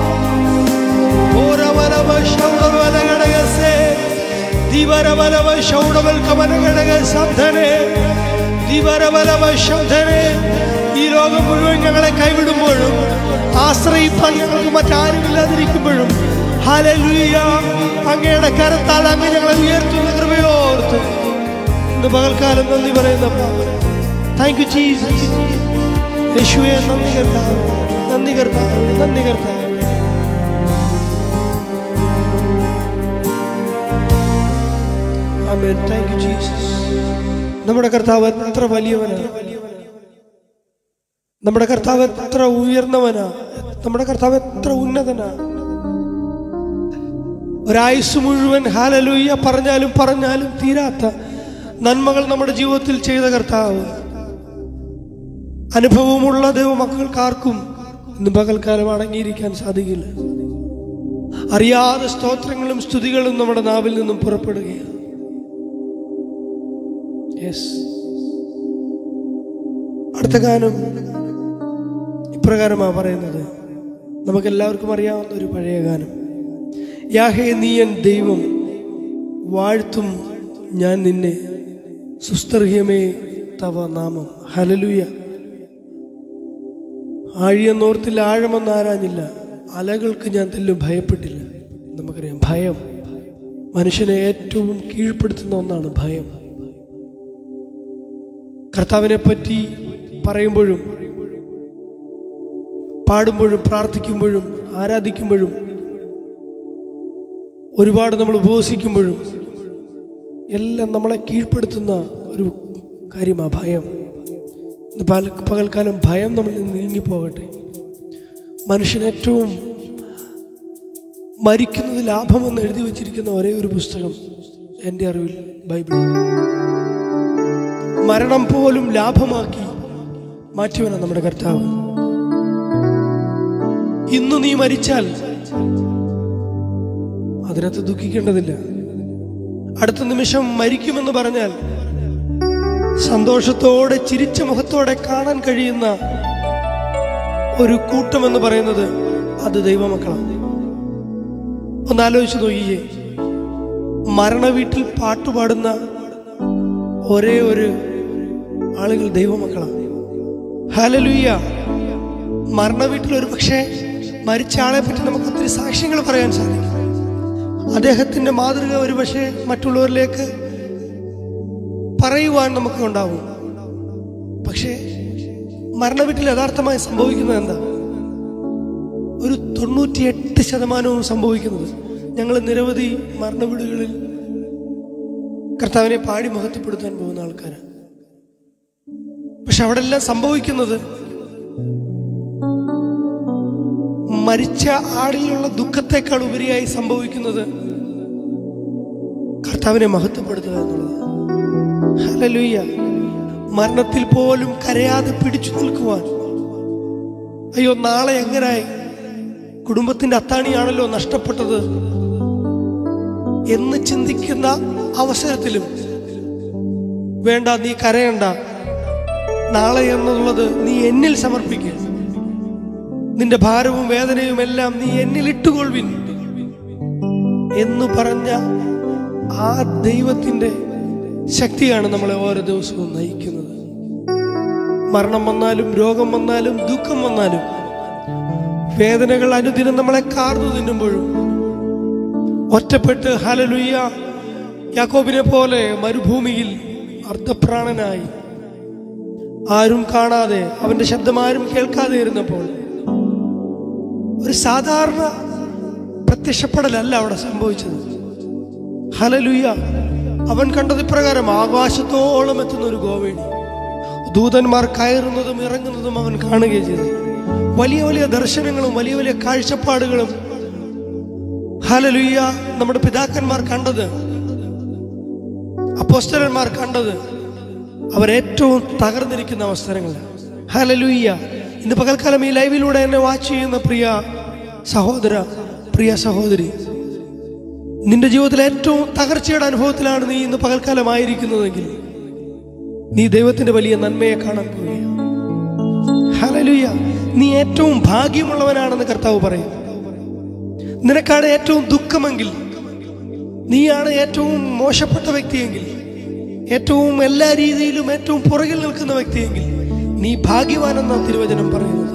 ഓരവരവ ശൗടവലഘടകസേ ദിവരവലവ ശൗടവൽ കമനഘടക ശബ്ദനെ ദിവരവലവ ശബ്ദനെ ഈ ലോകം മുഴുവൻ ഞങ്ങളെ കൈവിടുമ്പോഴും ആശ്രയിപ്പാൻ ഞങ്ങൾക്ക് മറ്റാരുമില്ലാതിരിക്കുമ്പോഴും ഹലലുയ അങ്ങയുടെ കരത്താൽ അങ്ങ് ഞങ്ങളെ ഉയർത്തുന്ന കൃപയോർത്ത് ഇന്ന് പകൽക്കാലം നന്ദി പറയുന്ന താങ്ക് യു ജീസസ് യേശുവെ നന്ദി കർത്താവ് നന്ദി കർത്താവ് നന്ദി കർത്താവ് ആമേൻ താങ്ക് യു ജീസസ് നമ്മുടെ കർത്താവ് എത്ര വലിയവനാണ് നമ്മുടെ കർത്താവ് എത്ര ഉയർന്നവനാ നമ്മുടെ കർത്താവ് എത്ര ഉന്നതനാ ഒരായുസ് മുഴുവൻ ഹാലലൂയ്യ പറഞ്ഞാലും പറഞ്ഞാലും തീരാത്ത നന്മകൾ നമ്മുടെ ജീവിതത്തിൽ ചെയ്ത കർത്താവ് അനുഭവമുള്ള ദൈവമക്കൾക്കാർക്കും ഇന്ന് പകൽക്കാലം അടങ്ങിയിരിക്കാൻ സാധിക്കില്ല അറിയാതെ സ്തോത്രങ്ങളും സ്തുതികളും നമ്മുടെ നാവിൽ നിന്നും പുറപ്പെടുകയാണ് യെസ് അടുത്ത ഗാനം ഇപ്രകാരമാണ് പറയുന്നത് നമുക്കെല്ലാവർക്കും അറിയാവുന്ന ഒരു പഴയ ഗാനം യാഹേ നീയൻ ദൈവം വാഴ്ത്തും ഞാൻ നിന്നെ സുസ്തർഹ്യമേ തവ നാമം ഹലലുയ ആഴിയെന്നോർത്തിൽ ആഴമെന്ന് ആരാഞ്ഞില്ല അലകൾക്ക് ഞാൻ തെല്ലും ഭയപ്പെട്ടില്ല നമുക്കറിയാം ഭയം മനുഷ്യനെ ഏറ്റവും കീഴ്പ്പെടുത്തുന്ന ഒന്നാണ് ഭയം കർത്താവിനെ പറ്റി പറയുമ്പോഴും പാടുമ്പോഴും പ്രാർത്ഥിക്കുമ്പോഴും ആരാധിക്കുമ്പോഴും ഒരുപാട് നമ്മൾ ഉപവസിക്കുമ്പോഴും എല്ലാം നമ്മളെ കീഴ്പ്പെടുത്തുന്ന ഒരു കാര്യമാണ് ഭയം ഇന്ന് പല പകൽക്കാലം ഭയം നമ്മളിൽ നിന്ന് നീങ്ങിപ്പോകട്ടെ മനുഷ്യൻ ഏറ്റവും മരിക്കുന്നത് ലാഭമെന്ന് എഴുതി വച്ചിരിക്കുന്ന ഒരേ ഒരു പുസ്തകം എൻ്റെ അറിവിൽ ബൈബിൾ മരണം പോലും ലാഭമാക്കി മാറ്റിവനാണ് നമ്മുടെ കർത്താവ് ഇന്ന് നീ മരിച്ചാൽ അതിനകത്ത് ദുഃഖിക്കേണ്ടതില്ല അടുത്ത നിമിഷം മരിക്കുമെന്ന് പറഞ്ഞാൽ സന്തോഷത്തോടെ ചിരിച്ച മുഖത്തോടെ കാണാൻ കഴിയുന്ന ഒരു കൂട്ടമെന്ന് പറയുന്നത് അത് ദൈവമക്കളാണ് ഒന്നാലോചിച്ച് നോക്കിയേ മരണവീട്ടിൽ പാട്ടുപാടുന്ന ഒരേ ഒരു ആളുകൾ ദൈവമക്കളാണ് ഹലലുയ്യ മരണവീട്ടിൽ ഒരു പക്ഷേ മരിച്ച ആളെ പറ്റി നമുക്ക് ഒത്തിരി സാക്ഷ്യങ്ങൾ പറയാൻ സാധിക്കും അദ്ദേഹത്തിന്റെ മാതൃക ഒരു പക്ഷേ മറ്റുള്ളവരിലേക്ക് പറയുവാൻ നമുക്ക് ഉണ്ടാവും പക്ഷേ മരണവീട്ടിൽ യഥാർത്ഥമായി സംഭവിക്കുന്നത് എന്താ ഒരു തൊണ്ണൂറ്റിയെട്ട് ശതമാനവും സംഭവിക്കുന്നത് ഞങ്ങൾ നിരവധി മരണവീടുകളിൽ കർത്താവിനെ പാടി മഹത്വപ്പെടുത്താൻ പോകുന്ന ആൾക്കാരാണ് പക്ഷെ അവിടെ എല്ലാം സംഭവിക്കുന്നത് മരിച്ച ആടിലുള്ള ദുഃഖത്തെക്കാൾ ഉപരിയായി സംഭവിക്കുന്നത് കർത്താവിനെ മഹത്വപ്പെടുത്തുക എന്നുള്ളത് ഹല്ലേലൂയ മരണത്തിൽ പോലും കരയാതെ പിടിച്ചു നിൽക്കുവാൻ അയ്യോ നാളെ എങ്ങനായി കുടുംബത്തിന്റെ അത്താണിയാണല്ലോ നഷ്ടപ്പെട്ടത് എന്ന് ചിന്തിക്കുന്ന അവസരത്തിലും വേണ്ട നീ കരയണ്ട നാളെ എന്നുള്ളത് നീ എന്നിൽ സമർപ്പിക്കുക നിന്റെ ഭാരവും വേദനയും എല്ലാം നീ എന്നിൽ ഇട്ടുകൊള്ളുവിൻ എന്ന് പറഞ്ഞ ആ ദൈവത്തിന്റെ ശക്തിയാണ് നമ്മളെ ഓരോ ദിവസവും നയിക്കുന്നത് മരണം വന്നാലും രോഗം വന്നാലും ദുഃഖം വന്നാലും വേദനകൾ അനുദിനം നമ്മളെ കാർന്നു തിന്നുമ്പോഴും ഒറ്റപ്പെട്ട് ഹലലുയ്യ യാക്കോബിനെ പോലെ മരുഭൂമിയിൽ അർദ്ധപ്രാണനായി ആരും കാണാതെ അവന്റെ ശബ്ദം ആരും കേൾക്കാതെ ഇരുന്നപ്പോൾ ഒരു സാധാരണ പ്രത്യക്ഷപ്പെടലല്ല അവിടെ സംഭവിച്ചത് ഹലലുയ്യ അവൻ കണ്ടത് ഇപ്രകാരം ആകാശത്തോളം എത്തുന്ന ഒരു ഗോവേണി ദൂതന്മാർ കയറുന്നതും ഇറങ്ങുന്നതും അവൻ കാണുകയും ചെയ്തു വലിയ വലിയ ദർശനങ്ങളും വലിയ വലിയ കാഴ്ചപ്പാടുകളും ഹലലുയ്യ നമ്മുടെ പിതാക്കന്മാർ കണ്ടത് അപ്പോസ്റ്റലന്മാർ കണ്ടത് അവരേറ്റവും തകർന്നിരിക്കുന്ന അവസരങ്ങളാണ് ഹലലുയ്യ ഇന്ന് പകൽക്കാലം ഈ ലൈവിലൂടെ എന്നെ വാച്ച് ചെയ്യുന്ന പ്രിയ സഹോദര പ്രിയ സഹോദരി നിന്റെ ജീവിതത്തിൽ ഏറ്റവും തകർച്ചയുടെ അനുഭവത്തിലാണ് നീ ഇന്ന് പകൽക്കാലമായിരിക്കുന്നതെങ്കിൽ നീ ദൈവത്തിന്റെ വലിയ നന്മയെ കാണാൻ പോവുകയാണ് ഹലലുയ്യ നീ ഏറ്റവും ഭാഗ്യമുള്ളവനാണെന്ന് കർത്താവ് പറയും നിനക്കാണ് ഏറ്റവും ദുഃഖമെങ്കിൽ നീയാണ് ഏറ്റവും മോശപ്പെട്ട വ്യക്തിയെങ്കിൽ ഏറ്റവും എല്ലാ രീതിയിലും ഏറ്റവും പുറകിൽ നിൽക്കുന്ന വ്യക്തിയെങ്കിൽ നീ ഭാഗ്യവാനെന്ന തിരുവചനം പറയുന്നത്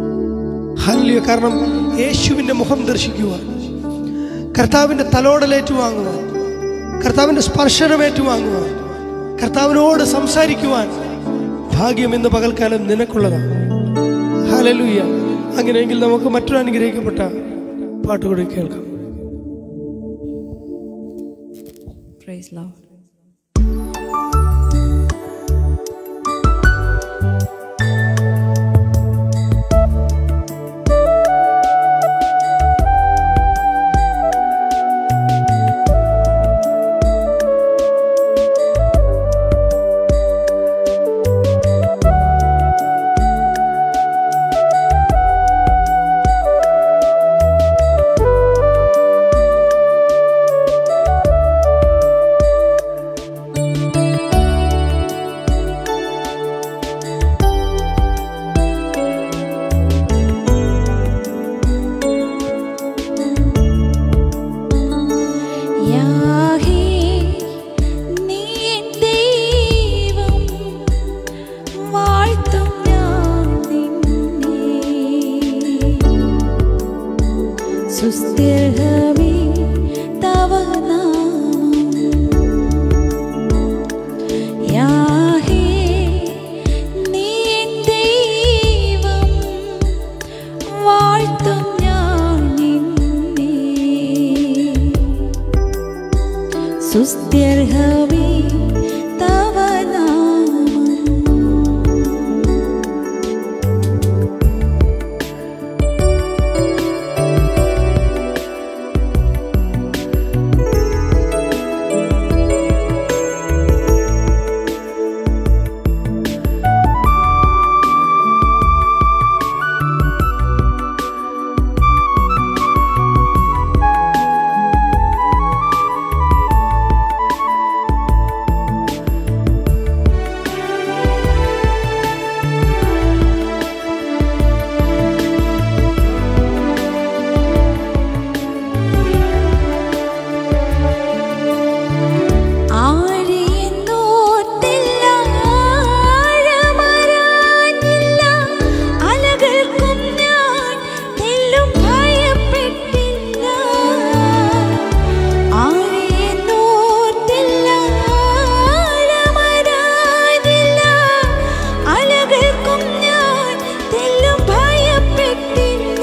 ഹല്യ കാരണം യേശുവിന്റെ മുഖം ദർശിക്കുവാൻ കർത്താവിന്റെ തലോടലേറ്റുവാങ്ങുവാൻ കർത്താവിന്റെ സ്പർശനം ഏറ്റുവാങ്ങുവാൻ കർത്താവിനോട് സംസാരിക്കുവാൻ ഭാഗ്യം ഇന്ന് പകൽക്കാലം നിനക്കുള്ളതാണ് ഹലലുയ്യ അങ്ങനെയെങ്കിൽ നമുക്ക് മറ്റൊരു അനുഗ്രഹിക്കപ്പെട്ട പാട്ടുകൂടി കേൾക്കാം Praise Lord. യേശുവേ സുസ്ഥിരമേ തവ നാമം യാഹേ നീ എൻ ദൈവം വാഴ്ത്തും ഞാൻ നിന്നെ സുസ്ഥിരമേ തവ നാമം ആഴിയെന്നോർത്തില്ല, ആഴമറിയാനില്ല. അലകൾക്കും ഞാൻ തെല്ലും ഭയപ്പെട്ടില്ല. ആഴിയെന്നോർത്തില്ല, ആഴമറിയാനില്ല. അലകൾക്കും ഞാൻ തെല്ലും ഭയപ്പെട്ടില്ല.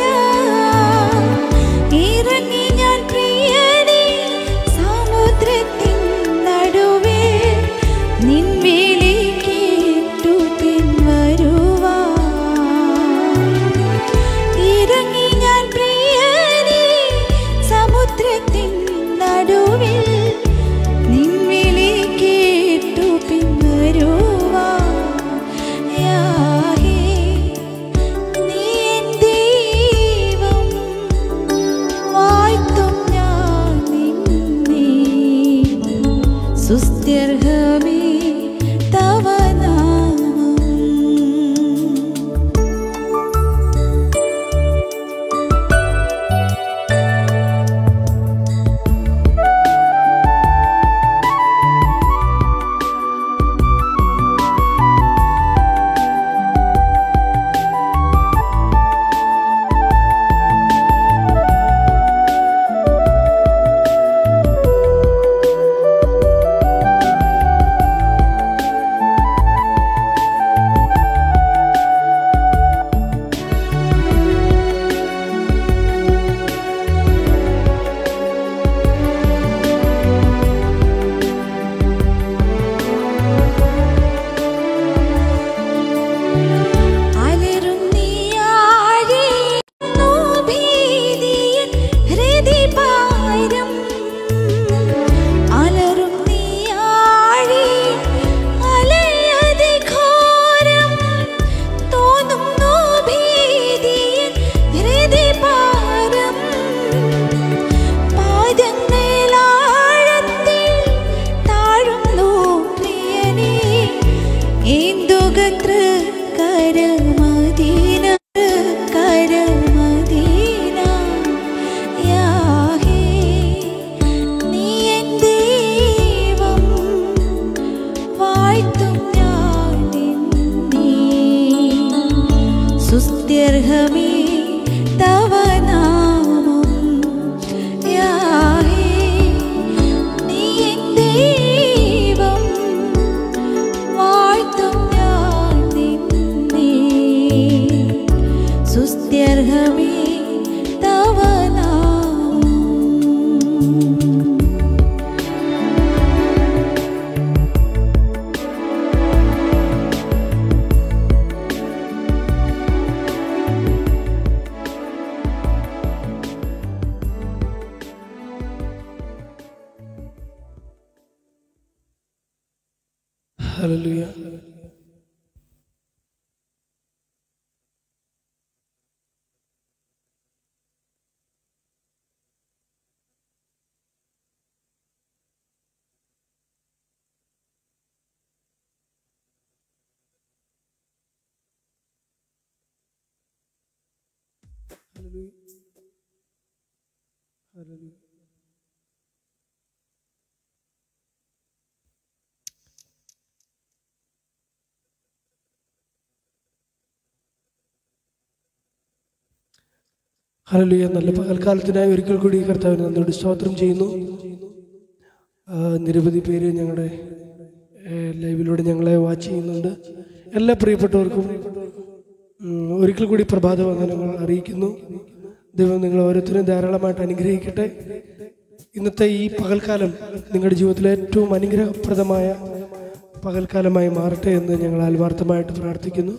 ഇറങ്ങി ഞാൻ പ്രിയനേ സമുദ്രത്തിൻ നടുവേ നിൻ വിളി കേട്ടു പിൻവരുവാൻ. ഇറങ്ങി ഞാൻ പ്രിയനേ സമുദ്രത്തിൻ നടുവിൽ നിൻ വിളി കേട്ടു പിൻവരുവാൻ. യാഹേ, നീ എൻ ദൈവം വാഴ്ത്തും ഞാൻ നിന്നെ സുസ്ഥിരമേ തവ നാമം അലറും നീയാഴി ഭീതിയൻ ഹൃദിഭാരം അലറും നീയാഴി അലയതിഘോരം തോന്നുന്നു ഭീതിയൻ ഹൃദിഭാരം പാദങ്ങളാഴത്തിൽ താഴുന്നു പ്രിയനേ എന്തുകത്ര കരമദീന കരമദീന യാഹേ നീ എൻ ദൈവം വാഴ്ത്തും ഞാൻ നിന്നെ സുസ്ഥിരമേ തവ നാമം യാഹേ നീ എൻ ദൈവം വാഴ്ത്തും ഞാൻ നിന്നെ സുസ്ഥിരമേ തവ നാമം ഹല്ലേലൂയ ഹല്ലേലൂയ ഹല്ലേലൂയ ഹല്ലേലൂയ നല്ല പകൽക്കാലത്തിനായി ഒരിക്കൽ കൂടി കർത്താവിന് നന്ദിയോട് സ്തോത്രം ചെയ്യുന്നു ആ, നിരവധി പേര് ഞങ്ങളുടെ ഏ, ലൈവിലൂടെ ഞങ്ങളെ വാച്ച് ചെയ്യുന്നുണ്ട് എല്ലാ പ്രിയപ്പെട്ടവർക്കും ഉം, ഒരിക്കൽ കൂടി പ്രഭാത വന്ദനങ്ങൾ അറിയിക്കുന്നു ദൈവം നിങ്ങൾ ഓരോരുത്തരും ധാരാളമായിട്ട് അനുഗ്രഹിക്കട്ടെ ഇന്നത്തെ ഈ പകൽക്കാലം നിങ്ങളുടെ ജീവിതത്തിലെ ഏറ്റവും അനുഗ്രഹപ്രദമായ പകൽക്കാലമായി മാറട്ടെ എന്ന് ഞങ്ങൾ ആത്മാർത്ഥമായിട്ട് പ്രാർത്ഥിക്കുന്നു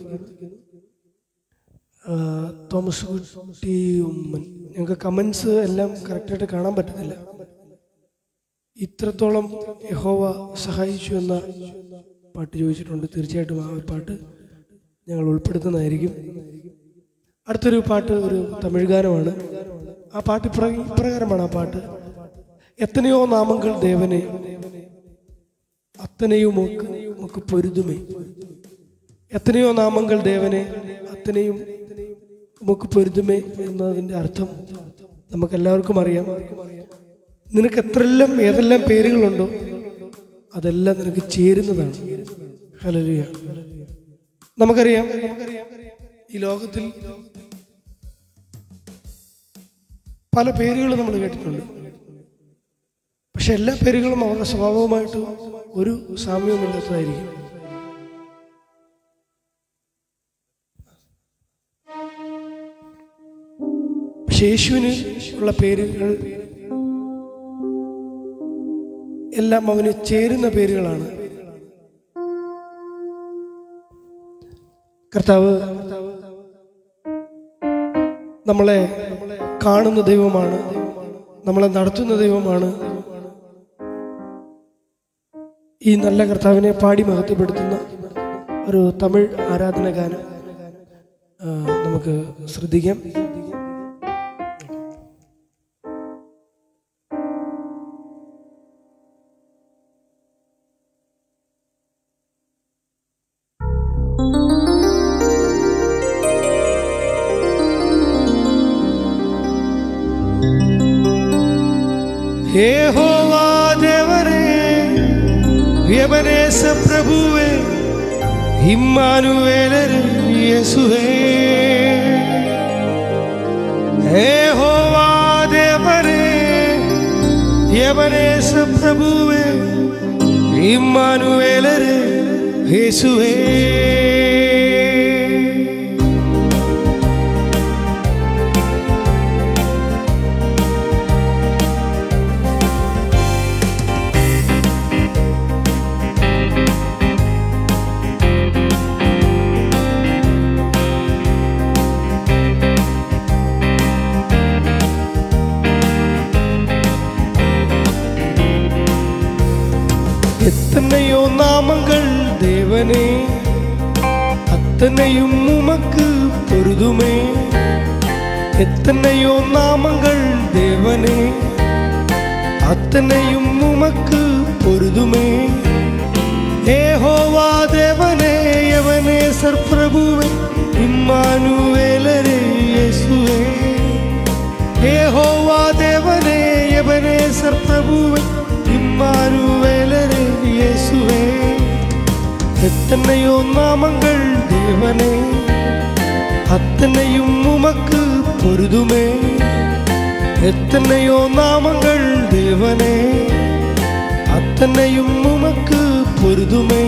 ആ, തോമസ് കുട്ടി ഉമ്മൻ ഞങ്ങൾക്ക് കമൻസ് എല്ലാം കറക്റ്റായിട്ട് കാണാൻ പറ്റുന്നില്ല ഇത്രത്തോളം യഹോവ സഹായിച്ചു എന്ന പാട്ട് ചോദിച്ചിട്ടുണ്ട് തീർച്ചയായിട്ടും ആ ഒരു പാട്ട് ഞങ്ങൾ ഉൾപ്പെടുത്തുന്നതായിരിക്കും അടുത്തൊരു പാട്ട് ഒരു തമിഴ് ഗാനമാണ് ആ പാട്ട് ഇപ്ര ഇപ്രകാരമാണ് ആ പാട്ട് എത്തനെയോ നാമങ്ങൾ ദേവനെ അത്തനെയും നമുക്ക് പൊരുതുമേ എത്തനെയോ നാമങ്ങൾ ദേവനെ അത്തനെയും നമുക്ക് പൊരുതുമേ എന്നതിൻ്റെ അർത്ഥം നമുക്ക് എല്ലാവർക്കും അറിയാം നിനക്ക് എത്രയെല്ലാം ഏതെല്ലാം പേരുകളുണ്ടോ അതെല്ലാം നിനക്ക് ചേരുന്നതാണ് ഹല്ലേലൂയ നമുക്കറിയാം ഈ ലോകത്തിൽ പല പേരുകൾ നമ്മൾ കേട്ടിട്ടുണ്ട് പക്ഷെ എല്ലാ പേരുകളും അവരുടെ സ്വഭാവവുമായിട്ട് ഒരു സാമ്യവുമില്ലാത്തതായിരിക്കും പക്ഷെ യേശുവിന് ഉള്ള പേരുകൾ എല്ലാം അവന് ചേരുന്ന പേരുകളാണ് കർത്താവ് നമ്മളെ കാണുന്ന ദൈവമാണ് നമ്മളെ നടത്തുന്ന ദൈവമാണ് ഈ നല്ല കർത്താവിനെ പാടി മഹത്വപ്പെടുത്തുന്ന ഒരു തമിഴ് ആരാധന ഗാനം ആ, നമുക്ക് ശ്രദ്ധിക്കാം ಯೆಹೋವಾ ದೇವರೇ ಯವನೇಶ ಪ್ರಭುವೇ ಇಮ್ಮಾನುವೇಲರೇ ಯೇಸುವೇ ಯೆಹೋವಾ ದೇವರೇ ಯವನೇಶ ಪ್ರಭುವೇ ಇಮ್ಮಾನುವೇಲರೇ ಯೇಸುವೇ எத்தனையோ நாமங்கள் தேவனே அத்தனையும் உமக்கு பொருதுமே எத்தனையோ நாமங்கள் தேவனே அத்தனையும் உமக்கு பொருதுமே ஏஹோவா தேவனே எவனே சர்பிரபுவே இம்மானுவேலரே இயேசுவே ஏஹோவா தேவனே எவனே சர்பிரபுவே இம்மானுவேலரே இயேசுவே எத்தனையோ நாமங்கள் தேவனே அத்தனையும் உமக்கு பொருதுமே எத்தனையோ நாமங்கள் தேவனே அத்தனையும் உமக்கு பொருதுமே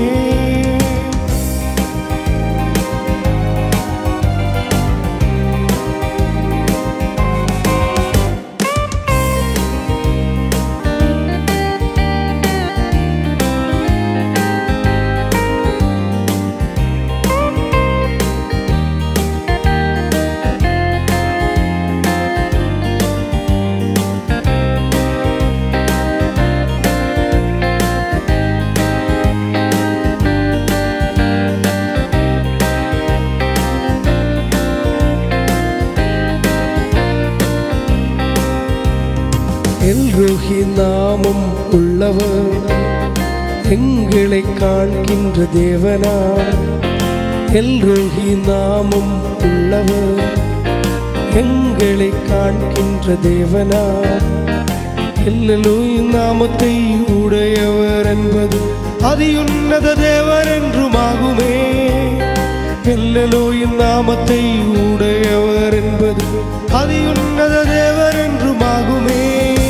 எல்ரோஹி நாமம் உள்ளவர் எங்களை காண்கின்ற தேவனா எல்ரோஹி நாமம் உள்ளவர் எங்களை காண்கின்ற தேவனா எல்லலூய் நாமத்தை உடையவர் என்பது அதியுன்னத தேவர் என்றுமாகுமே எல்லலோயின் நாமத்தை உடையவர் என்பது அதியுன்னத தேவர் என்றுமாகுமே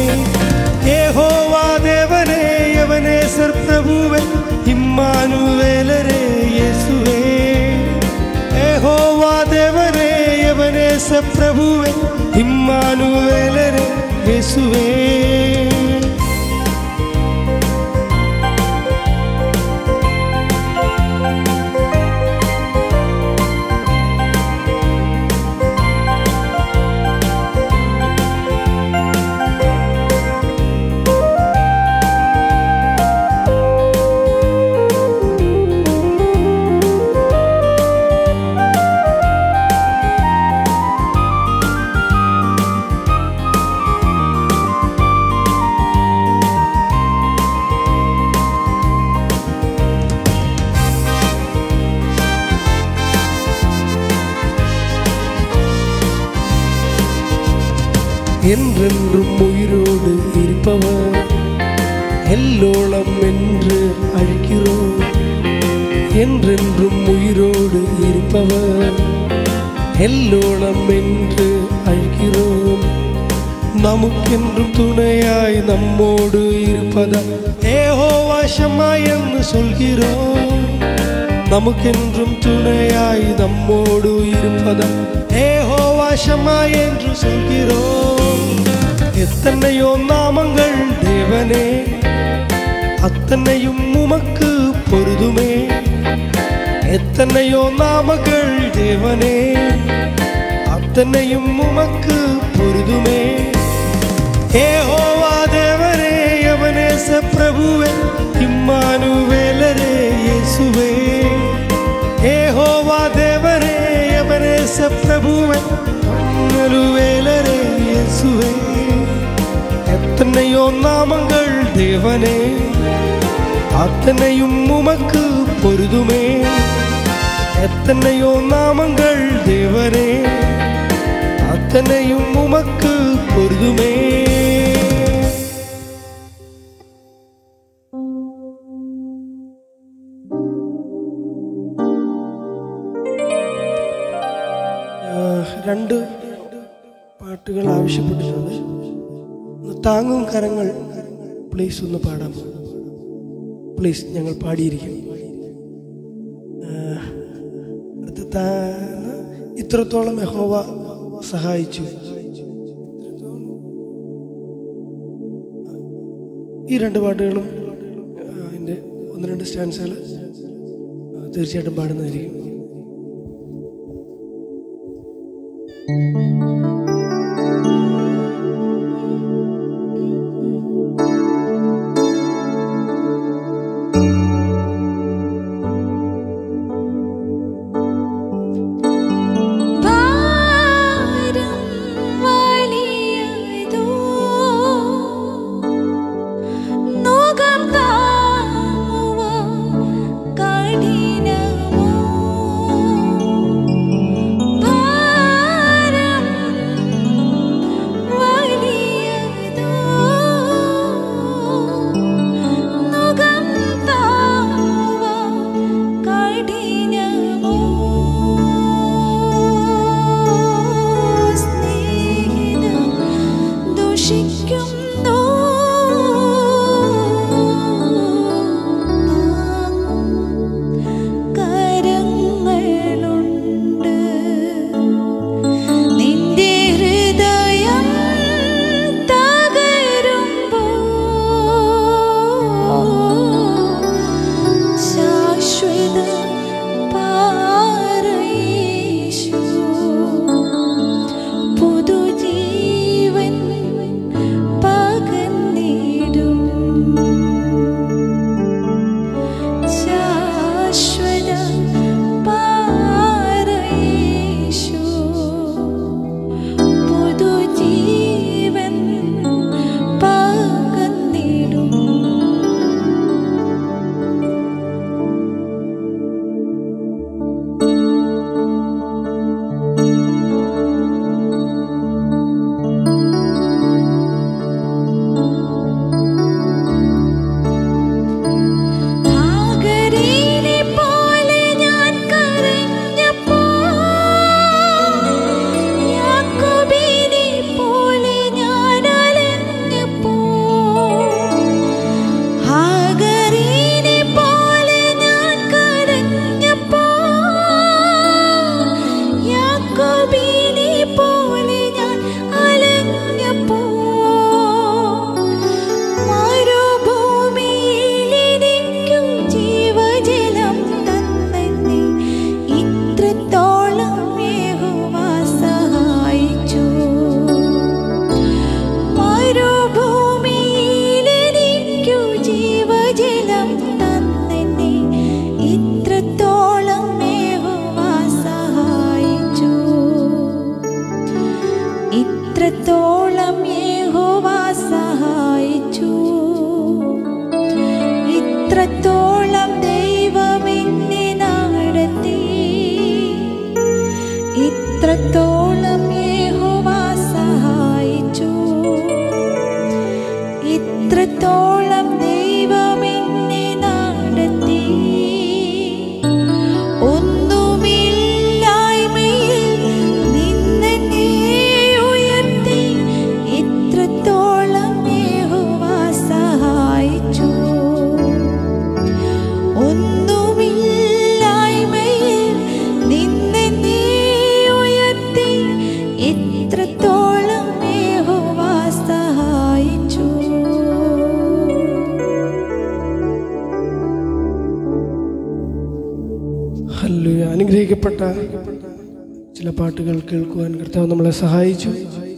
ஏகோவா தேவனே யவனேசர் பிரபுவே இம்மானுவேலரே இயேசுவே ஏகோவா தேவனே யவனேச பிரபுவே இம்மானுவேலரே இயேசுவே என்றென்றும் உயிரோடு இருப்பவர் எல்லோளம் என்று அழைக்கிறோம் என்றென்றும் உயிரோடு இருப்பவர் எல்லோளம் என்று அழைக்கிறோம் நமக்கென்றும் துணையாய் நம்மோடு இருப்பதா ஏஹோவாஷமாய் என்று சொல்கிறோம் நமக்கென்றும் துணையாய் நம்மோடு இருப்பதா ஏஹோவாஷமாய் என்று சொல்கிறோம் எத்தனையோ நாமங்கள் தேவனே அத்தனையும் உமக்கு பொருதுமே எத்தனையோ நாமங்கள் தேவனே அத்தனையும் உமக்கு பொருதுமே ஏஹோவா தேவனே யவனேச பிரபுவே இம்மானுவேலரே இயேசுவே ஏஹோவா தேவனே யவனேச பிரபுவே இம்மானுவேலரே இயேசுவே எத்தனையோ நாமங்கள் தேவனே அத்தனையும் உமக்கு பொருதுமே எத்தனையோ நாமங்கள் தேவனே அத்தனையும் உமக்கு பொருதுமே ആഹ് രണ്ട് പാട്ടുകൾ ആവശ്യപ്പെട്ടിട്ടുണ്ട് ഒന്ന് താങ്ങും കരങ്ങൾ പ്ലീസ് ഒന്ന് പാടാം പ്ലീസ് ഞങ്ങൾ പാടിയിരിക്കും ആഹ് അടുത്ത താ- ഇത്രത്തോളം യഹോവ സഹായിച്ചു ഈ രണ്ട് പാട്ടുകളും ആഹ് അതിൻ്റെ ഒന്ന് രണ്ട് സ്റ്റാൻസുകൾ തീർച്ചയായിട്ടും പാടുന്നതായിരിക്കും ഭാരം വലിയതോ നോകം താങ്ങുവാൻ കഠിനമോ ഭാരം വലിയതോ നോകം താങ്ങുവാൻ കഠിനമോ സ്നേഹിതം ദുഷിക്കുന്നു കരങ്ങളുണ്ട് നിന്റെ ഹൃദയം തകരുമ്പോ ശാശ്വത ഹല്ലേലൂയ. അനുഗ്രഹിക്കപ്പെട്ട ചില പാട്ടുകൾ കേൾക്കുവാൻ കർത്താവ് നമ്മളെ സഹായിച്ചു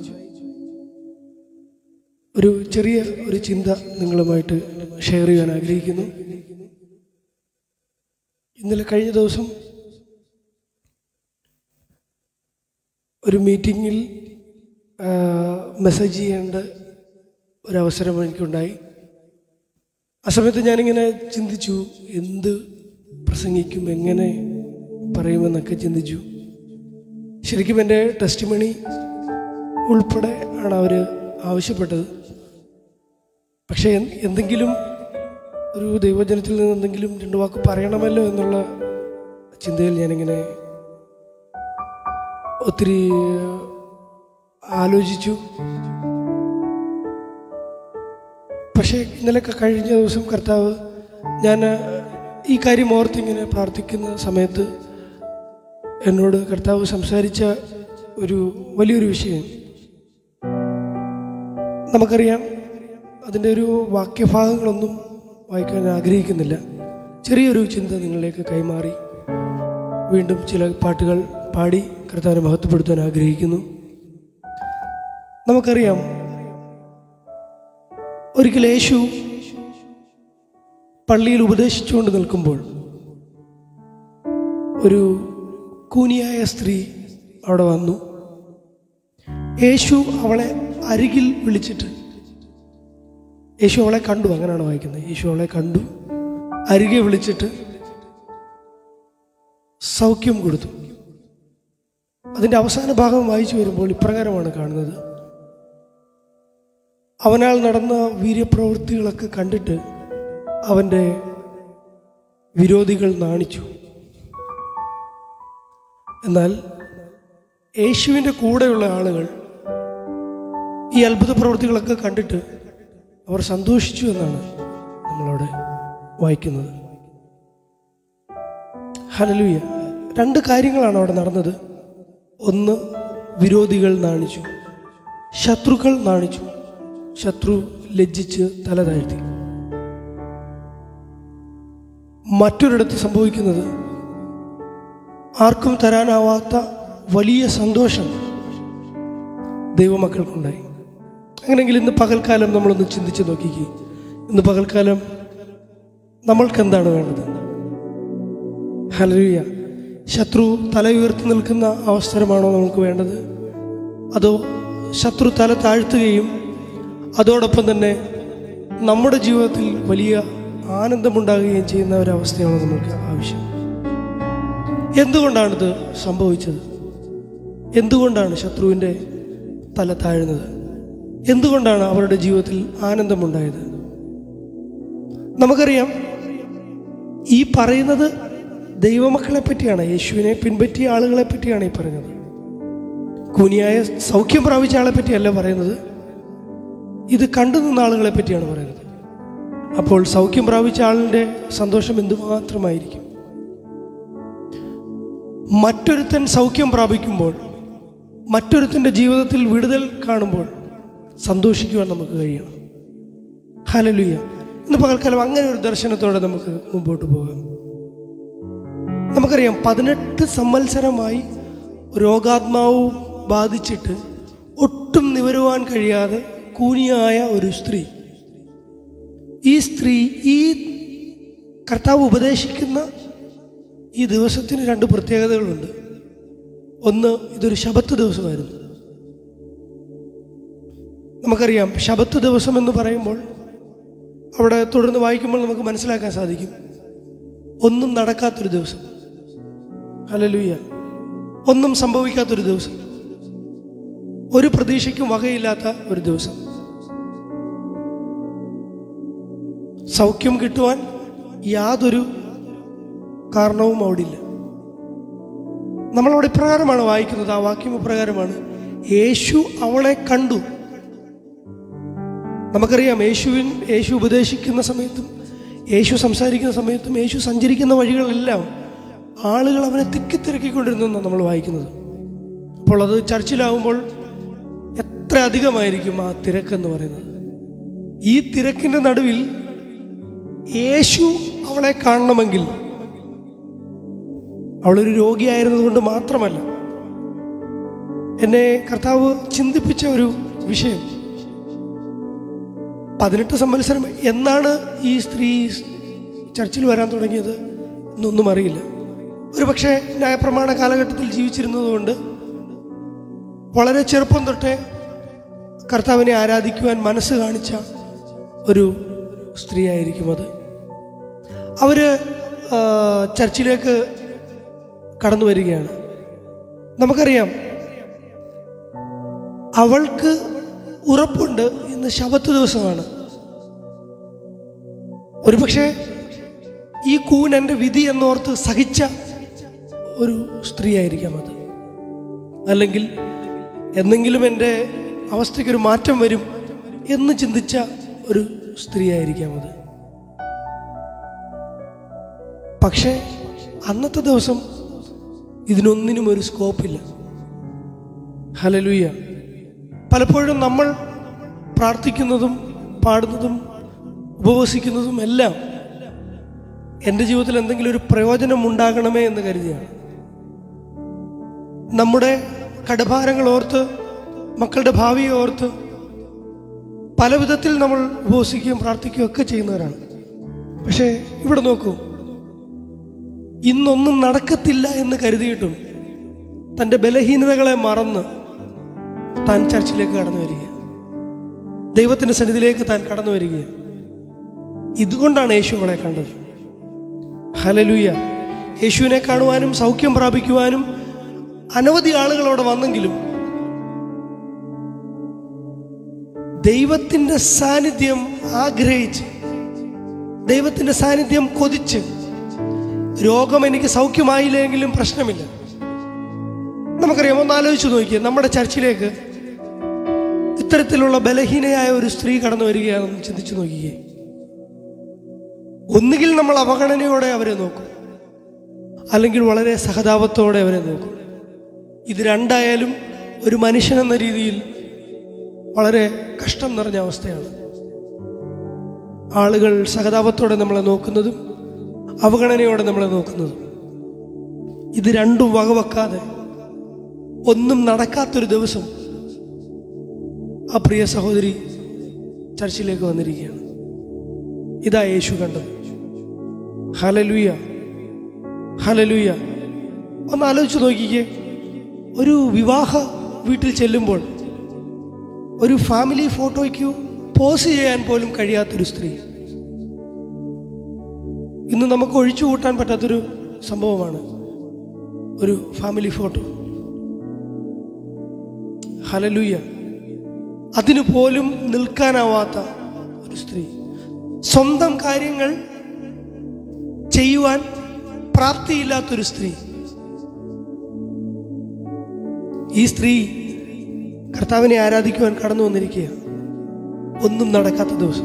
ഒരു ചെറിയ ഒരു ചിന്ത നിങ്ങളുമായിട്ട് ഷെയർ ചെയ്യാൻ ആഗ്രഹിക്കുന്നു ഇന്നലെ കഴിഞ്ഞ ദിവസം ഒരു മീറ്റിങ്ങിൽ മെസ്സേജ് ചെയ്യേണ്ട ഒരവസരം എനിക്കുണ്ടായി ആ സമയത്ത് ഞാനിങ്ങനെ ചിന്തിച്ചു എന്ത് പ്രസംഗിക്കും എങ്ങനെ പറയുമെന്നൊക്കെ ചിന്തിച്ചു ശരിക്കും എൻ്റെ ടെസ്റ്റ് മണി ഉൾപ്പെടെ ആണ് അവർ ആവശ്യപ്പെട്ടത് പക്ഷേ എന്ത് എന്തെങ്കിലും ഒരു ദൈവജനത്തിൽ നിന്ന് എന്തെങ്കിലും രണ്ട് വാക്ക് പറയണമല്ലോ എന്നുള്ള ചിന്തയിൽ ഞാനിങ്ങനെ ഒത്തിരി ആലോചിച്ചു പക്ഷേ ഇന്നലെ കഴിഞ്ഞ ദിവസം കർത്താവ് ഞാൻ ഈ കാര്യം ഓർത്തിങ്ങനെ പ്രാർത്ഥിക്കുന്ന സമയത്ത് എന്നോട് കർത്താവ് സംസാരിച്ച ഒരു വലിയൊരു വിഷയം നമുക്കറിയാം അതിൻ്റെ ഒരു വാക്യഭാഗങ്ങളൊന്നും വായിക്കാൻ ആഗ്രഹിക്കുന്നില്ല ചെറിയൊരു ചിന്ത നിങ്ങളിലേക്ക് കൈമാറി വീണ്ടും ചില പാട്ടുകൾ പാടി കർത്താവിനെ മഹത്വപ്പെടുത്താൻ ആഗ്രഹിക്കുന്നു നമുക്കറിയാം ഒരിക്കൽ യേശു പള്ളിയിൽ ഉപദേശിച്ചുകൊണ്ട് നിൽക്കുമ്പോൾ ഒരു കൂനിയായ സ്ത്രീ അവിടെ വന്നു യേശു അവളെ അരികിൽ വിളിച്ചിട്ട് യേശു അവളെ കണ്ടു അങ്ങനെയാണ് വായിക്കുന്നത് യേശു അവളെ കണ്ടു അരികെ വിളിച്ചിട്ട് സൗഖ്യം കൊടുത്തു അതിൻ്റെ അവസാന ഭാഗം വായിച്ചു വരുമ്പോൾ ഇപ്രകാരമാണ് കാണുന്നത് അവനാൽ നടന്ന വീര്യപ്രവൃത്തികളൊക്കെ കണ്ടിട്ട് അവൻ്റെ വിരോധികൾ നാണിച്ചു എന്നാൽ യേശുവിൻ്റെ കൂടെയുള്ള ആളുകൾ ഈ അത്ഭുത പ്രവൃത്തികളൊക്കെ കണ്ടിട്ട് അവർ സന്തോഷിച്ചു എന്നാണ് നമ്മളവിടെ വായിക്കുന്നത് ഹലലുയ രണ്ട് കാര്യങ്ങളാണ് അവിടെ നടന്നത് ഒന്ന് വിരോധികൾ നാണിച്ചു ശത്രുക്കൾ നാണിച്ചു ശത്രു ലജ്ജിച്ച് തല താഴ്ത്തി മറ്റൊരിടത്ത് സംഭവിക്കുന്നത് ആർക്കും തരാനാവാത്ത വലിയ സന്തോഷം ദൈവമക്കൾക്കുണ്ടായി അങ്ങനെയെങ്കിൽ ഇന്ന് പകൽക്കാലം നമ്മളൊന്ന് ചിന്തിച്ച് നോക്കിക്കേ ഇന്ന് പകൽക്കാലം നമ്മൾക്ക് എന്താണ് വേണ്ടത് ഹലരിയ ശത്രു തല ഉയർത്തി നിൽക്കുന്ന അവസരമാണോ നമുക്ക് വേണ്ടത് അതോ ശത്രു തല താഴ്ത്തുകയും അതോടൊപ്പം തന്നെ നമ്മുടെ ജീവിതത്തിൽ വലിയ ആനന്ദമുണ്ടാകുകയും ചെയ്യുന്ന ഒരവസ്ഥയാണോ നമുക്ക് ആവശ്യം എന്തുകൊണ്ടാണിത് സംഭവിച്ചത് എന്തുകൊണ്ടാണ് ശത്രുവിൻ്റെ തല താഴ്ന്നത് എന്തുകൊണ്ടാണ് അവരുടെ ജീവിതത്തിൽ ആനന്ദമുണ്ടായത് നമുക്കറിയാം ഈ പറയുന്നത് ദൈവമക്കളെ പറ്റിയാണ് യേശുവിനെ പിൻപറ്റിയ ആളുകളെ പറ്റിയാണ് ഈ പറയുന്നത് കൂനിയായ സൗഖ്യം പ്രാപിച്ച ആളെ പറ്റിയല്ല പറയുന്നത് ഇത് കണ്ടു നിന്ന ആളുകളെ പറ്റിയാണ് പറയുന്നത് അപ്പോൾ സൗഖ്യം പ്രാപിച്ച ആളിൻ്റെ സന്തോഷം എന്തുമാത്രമായിരിക്കും മറ്റൊരുത്തൻ സൗഖ്യം പ്രാപിക്കുമ്പോൾ മറ്റൊരുത്തൻ്റെ ജീവിതത്തിൽ വിടുതൽ കാണുമ്പോൾ സന്തോഷിക്കുവാൻ നമുക്ക് കഴിയണം ഹലലുയ ഇന്ന് പകൽക്കാലം അങ്ങനെ ഒരു ദർശനത്തോടെ നമുക്ക് മുമ്പോട്ട് പോകാം നമുക്കറിയാം പതിനെട്ട് സംവത്സരമായി രോഗാത്മാവ് ബാധിച്ചിട്ട് ഒട്ടും നിവരുവാൻ കഴിയാതെ കൂനിയായ ഒരു സ്ത്രീ ഈ സ്ത്രീ ഈ കർത്താവ് ഉപദേശിക്കുന്ന ഈ ദിവസത്തിന് രണ്ട് പ്രത്യേകതകളുണ്ട് ഒന്ന് ഇതൊരു ശബത്ത് ദിവസമായിരുന്നു നമുക്കറിയാം ശബത്ത് ദിവസം എന്ന് പറയുമ്പോൾ അവിടെ തുടർന്ന് വായിക്കുമ്പോൾ നമുക്ക് മനസ്സിലാക്കാൻ സാധിക്കും ഒന്നും നടക്കാത്തൊരു ദിവസം ഹലലുയ്യ ഒന്നും സംഭവിക്കാത്തൊരു ദിവസം ഒരു പ്രതീക്ഷയ്ക്കും വകയില്ലാത്ത ഒരു ദിവസം സൗഖ്യം കിട്ടുവാൻ യാതൊരു കാരണവും അവിടെ ഇല്ല നമ്മളവിടെ ഇപ്രകാരമാണ് വായിക്കുന്നത് ആ വാക്യം ഇപ്രകാരമാണ് യേശു അവളെ കണ്ടു നമുക്കറിയാം യേശുവിൻ യേശു ഉപദേശിക്കുന്ന സമയത്തും യേശു സംസാരിക്കുന്ന സമയത്തും യേശു സഞ്ചരിക്കുന്ന വഴികളെല്ലാം ആളുകൾ അവനെ തിക്കിത്തിരക്കിക്കൊണ്ടിരുന്നു നമ്മൾ വായിക്കുന്നത് അപ്പോൾ അത് ചർച്ചിലാവുമ്പോൾ എത്ര അധികമായിരിക്കും ആ തിരക്കെന്ന് പറയുന്നത് ഈ തിരക്കിൻ്റെ നടുവിൽ യേശു അവളെ കാണണമെങ്കിൽ അവളൊരു രോഗിയായിരുന്നതുകൊണ്ട് മാത്രമല്ല എന്നെ കർത്താവ് ചിന്തിപ്പിച്ച ഒരു വിഷയം പതിനെട്ട് സംവത്സരം എന്നാണ് ഈ സ്ത്രീ ചർച്ചിൽ വരാൻ തുടങ്ങിയത് എന്നൊന്നും അറിയില്ല ഒരു പക്ഷേ ന്യായപ്രമാണ കാലഘട്ടത്തിൽ ജീവിച്ചിരുന്നതുകൊണ്ട് വളരെ ചെറുപ്പം തൊട്ടേ കർത്താവിനെ ആരാധിക്കുവാൻ മനസ്സ് കാണിച്ച ഒരു സ്ത്രീ ആയിരിക്കും അത് അവര് ആ, ചർച്ചിലേക്ക് കടന്നു വരികയാണ് നമുക്കറിയാം അവൾക്ക് ഉറപ്പുണ്ട് ഇന്ന് ശബത്ത് ദിവസമാണ് ഒരുപക്ഷെ ഈ കൂൻ എൻ്റെ വിധി എന്നോർത്ത് സഹിച്ച ഒരു സ്ത്രീ ആയിരിക്കാം അത് അല്ലെങ്കിൽ എന്തെങ്കിലും എൻ്റെ അവസ്ഥയ്ക്കൊരു മാറ്റം വരും എന്ന് ചിന്തിച്ച ഒരു സ്ത്രീ ആയിരിക്കാം അത് പക്ഷേ അന്നത്തെ ദിവസം ഇതിനൊന്നിനും ഒരു സ്കോപ്പില്ല ഹലലുയ്യ പലപ്പോഴും നമ്മൾ പ്രാർത്ഥിക്കുന്നതും പാടുന്നതും ഉപവസിക്കുന്നതും എല്ലാം എൻ്റെ ജീവിതത്തിൽ എന്തെങ്കിലും ഒരു പ്രയോജനം ഉണ്ടാകണമേ എന്ന് കരുതിയാണ് നമ്മുടെ കടഭാരങ്ങൾ ഓർത്ത് മക്കളുടെ ഭാവിയെ ഓർത്ത് പല വിധത്തിൽ നമ്മൾ ഉപവസിക്കുകയും പ്രാർത്ഥിക്കുകയും ഒക്കെ ചെയ്യുന്നവരാണ് പക്ഷേ ഇവിടെ നോക്കൂ ഇന്നൊന്നും നടക്കത്തില്ല എന്ന് കരുതിയിട്ടും തൻ്റെ ബലഹീനതകളെ മറന്ന് താൻ ചർച്ചിലേക്ക് കടന്നു വരിക ദൈവത്തിൻ്റെ സന്നിധിയിലേക്ക് താൻ കടന്നു വരിക ഇതുകൊണ്ടാണ് യേശു അവളെ കണ്ടത് ഹലലൂയ യേശുവിനെ കാണുവാനും സൗഖ്യം പ്രാപിക്കുവാനും അനവധി ആളുകൾ അവിടെ വന്നെങ്കിലും ദൈവത്തിൻ്റെ സാന്നിധ്യം ആഗ്രഹിച്ച് ദൈവത്തിൻ്റെ സാന്നിധ്യം കൊതിച്ച് രോഗം എനിക്ക് സൗഖ്യമായില്ലെങ്കിലും പ്രശ്നമില്ല നമുക്കറിയാം ഒന്ന് ആലോചിച്ച് നോക്കിയേ നമ്മുടെ ചർച്ചിലേക്ക് ഇത്തരത്തിലുള്ള ബലഹീനയായ ഒരു സ്ത്രീ കടന്നു വരികയാണെന്ന് ചിന്തിച്ചു നോക്കിയേ ഒന്നുകിൽ നമ്മൾ അവഗണനയോടെ അവരെ നോക്കും അല്ലെങ്കിൽ വളരെ സഹതാപത്തോടെ അവരെ നോക്കും ഇത് രണ്ടായാലും ഒരു മനുഷ്യൻ എന്ന രീതിയിൽ വളരെ കഷ്ടം നിറഞ്ഞ അവസ്ഥയാണ് ആളുകൾ സഹതാപത്തോടെ നമ്മളെ നോക്കുന്നതും അവഗണനയോടെ നമ്മളെ നോക്കുന്നതും ഇത് രണ്ടും വകവെക്കാതെ ഒന്നും നടക്കാത്തൊരു ദിവസം ആ പ്രിയ സഹോദരി ചർച്ചിലേക്ക് വന്നിരിക്കുകയാണ് ഇതാ യേശു കണ്ടത് ഹലലുയ ഹലലുയ ഒന്ന് ആലോചിച്ച് നോക്കിക്കേ ഒരു വിവാഹ വീട്ടിൽ ചെല്ലുമ്പോൾ ഒരു ഫാമിലി ഫോട്ടോയ്ക്ക് പോസ് ചെയ്യാൻ പോലും കഴിയാത്തൊരു സ്ത്രീ ഇന്ന് നമുക്ക് ഒഴിച്ചു കൂട്ടാൻ പറ്റാത്തൊരു സംഭവമാണ് ഒരു ഫാമിലി ഫോട്ടോ ഹലലുയ അതിനു പോലും നിൽക്കാനാവാത്ത ഒരു സ്ത്രീ സ്വന്തം കാര്യങ്ങൾ ചെയ്യുവാൻ പ്രാപ്തിയില്ലാത്തൊരു സ്ത്രീ ഈ സ്ത്രീ കർത്താവിനെ ആരാധിക്കുവാൻ കടന്നു വന്നിരിക്കുക ഒന്നും നടക്കാത്ത ദിവസം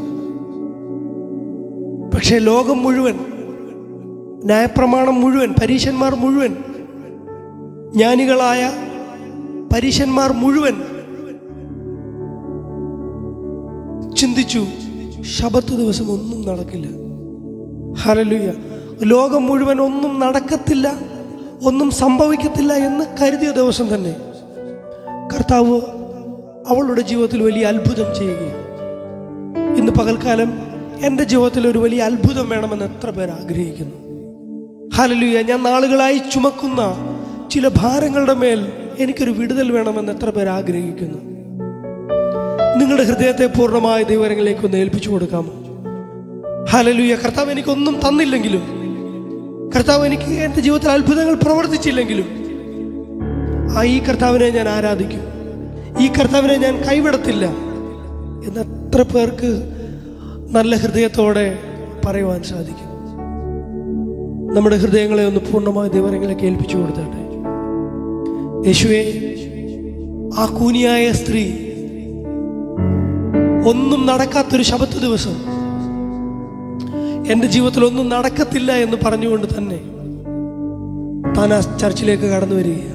പക്ഷേ ലോകം മുഴുവൻ ന്യായപ്രമാണം മുഴുവൻ പരീശന്മാർ മുഴുവൻ ജ്ഞാനികളായ പരീശന്മാർ മുഴുവൻ ചിന്തിച്ചു ശബത്ത് ദിവസം ഒന്നും നടക്കില്ല ഹലലുയ ലോകം മുഴുവൻ ഒന്നും നടക്കത്തില്ല ഒന്നും സംഭവിക്കത്തില്ല എന്ന് കരുതിയ ദിവസം തന്നെ കർത്താവ് അവളുടെ ജീവിതത്തിൽ വലിയ അത്ഭുതം ചെയ്യുകയാണ് ഇന്ന് പകൽക്കാലം എൻ്റെ ജീവിതത്തിൽ ഒരു വലിയ അത്ഭുതം വേണമെന്ന് എത്ര പേർ ആഗ്രഹിക്കുന്നു ഹലലുയ ഞാൻ നാളുകളായി ചുമക്കുന്ന ചില ഭാരങ്ങളുടെ മേൽ എനിക്കൊരു വിടുതൽ വേണമെന്ന് എത്ര പേർ ആഗ്രഹിക്കുന്നു നിങ്ങളുടെ ഹൃദയത്തെ പൂർണ്ണമായ ദൈവങ്ങളിലേക്ക് ഒന്ന് ഏൽപ്പിച്ചു കൊടുക്കാമോ ഹലലുയ കർത്താവ് എനിക്കൊന്നും തന്നില്ലെങ്കിലും കർത്താവ് എനിക്ക് എൻ്റെ ജീവിതത്തിൽ അത്ഭുതങ്ങൾ പ്രവർത്തിച്ചില്ലെങ്കിലും ആ ഈ കർത്താവിനെ ഞാൻ ആരാധിക്കും ഈ കർത്താവിനെ ഞാൻ കൈവിടത്തില്ല എന്ന് എത്ര പേർക്ക് നല്ല ഹൃദയത്തോടെ പറയുവാൻ സാധിക്കും നമ്മുടെ ഹൃദയങ്ങളെ ഒന്ന് പൂർണ്ണമായ ദൈവങ്ങളിലേക്ക് ഏൽപ്പിച്ചു കൊടുത്താട്ടെ യേശുവെ ആ കൂനിയായ സ്ത്രീ ഒന്നും നടക്കാത്തൊരു ശബത്ത് ദിവസം എൻ്റെ ജീവിതത്തിൽ ഒന്നും നടക്കത്തില്ല എന്ന് പറഞ്ഞുകൊണ്ട് തന്നെ താൻ ആ ചർച്ചിലേക്ക് കടന്നു വരികയാണ്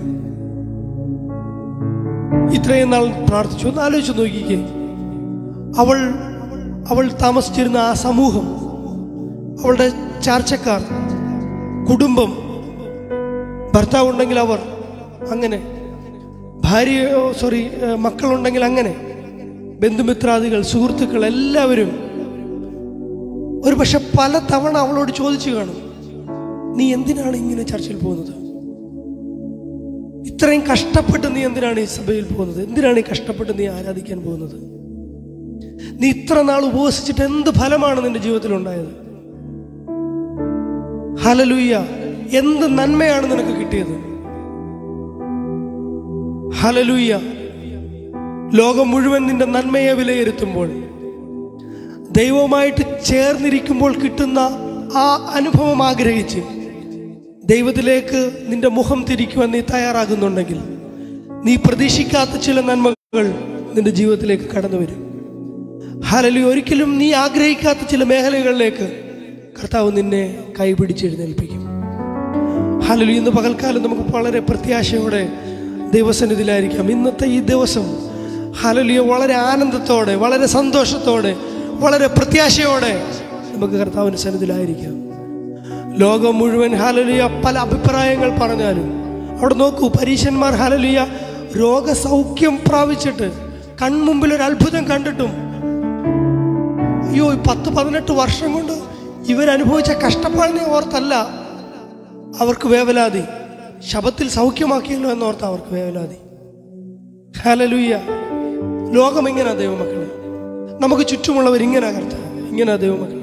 ഇത്രയും നാൾ പ്രാർത്ഥിച്ചു ഒന്ന് ആലോചിച്ച് നോക്കിക്കേ അവൾ അവൾ താമസിച്ചിരുന്ന ആ സമൂഹം അവളുടെ ചാർച്ചക്കാർ കുടുംബം ഭർത്താവ് ഉണ്ടെങ്കിൽ അവർ അങ്ങനെ ഭാര്യയോ സോറി ഏഹ് മക്കളുണ്ടെങ്കിൽ അങ്ങനെ ബന്ധുമിത്രാദികൾ സുഹൃത്തുക്കൾ എല്ലാവരും ഒരു പക്ഷെ പല തവണ അവളോട് ചോദിച്ചു കാണും നീ എന്തിനാണ് ഇങ്ങനെ ചർച്ചിൽ പോകുന്നത് ഇത്രയും കഷ്ടപ്പെട്ട് നീ എന്തിനാണ് ഈ സഭയിൽ പോകുന്നത് എന്തിനാണ് ഈ കഷ്ടപ്പെട്ട് നീ ആരാധിക്കാൻ പോകുന്നത് നീ ഇത്ര നാൾ ഉപവസിച്ചിട്ട് എന്ത് ഫലമാണ് നിന്റെ ജീവിതത്തിൽ ഉണ്ടായത് ഹലലുയ്യ എന്ത് നന്മയാണ് നിനക്ക് കിട്ടിയത് ഹലലുയ്യ ലോകം മുഴുവൻ നിന്റെ നന്മയെ വിലയിരുത്തുമ്പോൾ ദൈവവുമായിട്ട് ചേർന്നിരിക്കുമ്പോൾ കിട്ടുന്ന ആ അനുഭവം ആഗ്രഹിച്ച് ദൈവത്തിലേക്ക് നിന്റെ മുഖം തിരിക്കുവാൻ നീ തയ്യാറാകുന്നുണ്ടെങ്കിൽ നീ പ്രതീക്ഷിക്കാത്ത ചില നന്മകൾ നിന്റെ ജീവിതത്തിലേക്ക് കടന്നു വരും ഹലലി ഒരിക്കലും നീ ആഗ്രഹിക്കാത്ത ചില മേഖലകളിലേക്ക് കർത്താവ് നിന്നെ കൈപിടിച്ചെഴുന്നേൽപ്പിക്കും ഹലലു ഇന്ന് പകൽക്കാലം നമുക്ക് വളരെ പ്രത്യാശയോടെ ദൈവസന്നിധിയിലായിരിക്കാം ഇന്നത്തെ ഈ ദിവസം ഹലലിയ വളരെ ആനന്ദത്തോടെ വളരെ സന്തോഷത്തോടെ വളരെ പ്രത്യാശയോടെ നമുക്ക് കർത്താവിൻ്റെ സന്നിധിയിലായിരിക്കാം ലോകം മുഴുവൻ ഹലലിയ പല അഭിപ്രായങ്ങൾ പറഞ്ഞാലും അവിടെ നോക്കൂ പരീശന്മാർ ഹലലിയ രോഗസൗഖ്യം പ്രാപിച്ചിട്ട് കൺമുമ്പിൽ ഒരു അത്ഭുതം കണ്ടിട്ടും അയ്യോ ഈ പത്ത് പതിനെട്ട് വർഷം കൊണ്ട് ഇവരനുഭവിച്ച കഷ്ടപ്പാടിനെ ഓർത്തല്ല അവർക്ക് വേവലാതി ശബത്തിൽ സൗഖ്യമാക്കിയല്ലോ എന്നോർത്ത് അവർക്ക് വേവലാതി ഹലലുയ്യ ലോകം ഇങ്ങനെ ദൈവമക്കളെ നമുക്ക് ചുറ്റുമുള്ളവർ ഇങ്ങനെ കർത്താവ് ഇങ്ങനെ ദൈവമക്കളെ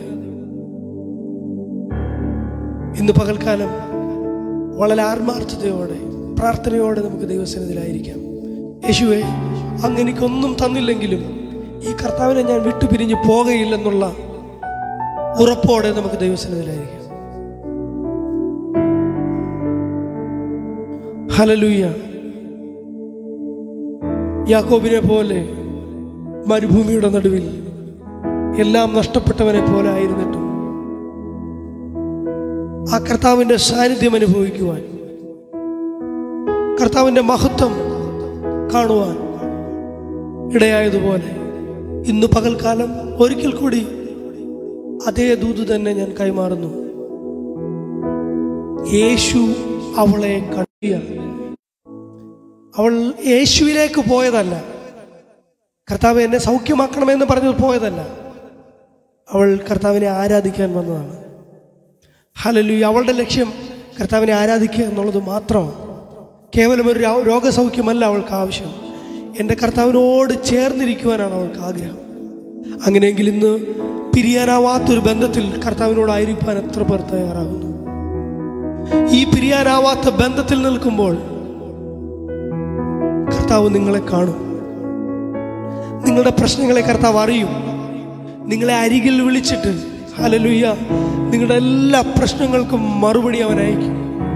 ഇന്ന് പകൽക്കാലം വളരെ ആത്മാർത്ഥതയോടെ പ്രാർത്ഥനയോടെ നമുക്ക് ദൈവസന്നിധിയിലായിരിക്കാം യേശുവെ അങ്ങ് എനിക്കൊന്നും തന്നില്ലെങ്കിലും ഈ കർത്താവിനെ ഞാൻ വിട്ടുപിരിഞ്ഞ് പോകയില്ലെന്നുള്ള ഉറപ്പോടെ നമുക്ക് ദൈവസന്നിധിയിലായിരിക്കാം ഹലലൂയ യാക്കോബിനെ പോലെ മരുഭൂമിയുടെ നടുവിൽ എല്ലാം നഷ്ടപ്പെട്ടവനെ പോലെ ആയിരുന്നിട്ടും ആ കർത്താവിൻ്റെ സാന്നിധ്യം അനുഭവിക്കുവാൻ കർത്താവിൻ്റെ മഹത്വം കാണുവാൻ ഇടയായതുപോലെ ഇന്ന് പകൽക്കാലം ഒരിക്കൽ കൂടി അതേ ദൂത് തന്നെ ഞാൻ കൈമാറുന്നു യേശു അവളെ കണ്ടിയ അവൾ യേശുവിലേക്ക് പോയതല്ല കർത്താവ് എന്നെ സൗഖ്യമാക്കണമെന്ന് പറഞ്ഞത് പോയതല്ല അവൾ കർത്താവിനെ ആരാധിക്കാൻ വന്നതാണ് ഹലലു അവളുടെ ലക്ഷ്യം കർത്താവിനെ ആരാധിക്കുക എന്നുള്ളത് മാത്രമാണ് കേവലം ഒരു രോ- രോഗസൗഖ്യമല്ല അവൾക്ക് ആവശ്യം എൻ്റെ കർത്താവിനോട് ചേർന്നിരിക്കുവാനാണ് അവൾക്ക് ആഗ്രഹം അങ്ങനെയെങ്കിൽ ഇന്ന് പിരിയാനാവാത്തൊരു ബന്ധത്തിൽ കർത്താവിനോടായിരിക്കാൻ എത്ര പേർ തയ്യാറാകുന്നു ഈ പിരിയാനാവാത്ത ബന്ധത്തിൽ നിൽക്കുമ്പോൾ കർത്താവ് നിങ്ങളെ കാണും നിങ്ങളുടെ പ്രശ്നങ്ങളെ കർത്താവ് അറിയും നിങ്ങളെ അരികിൽ വിളിച്ചിട്ട് ഹലലുയ്യ നിങ്ങളുടെ എല്ലാ പ്രശ്നങ്ങൾക്കും മറുപടി അവൻ അയക്കും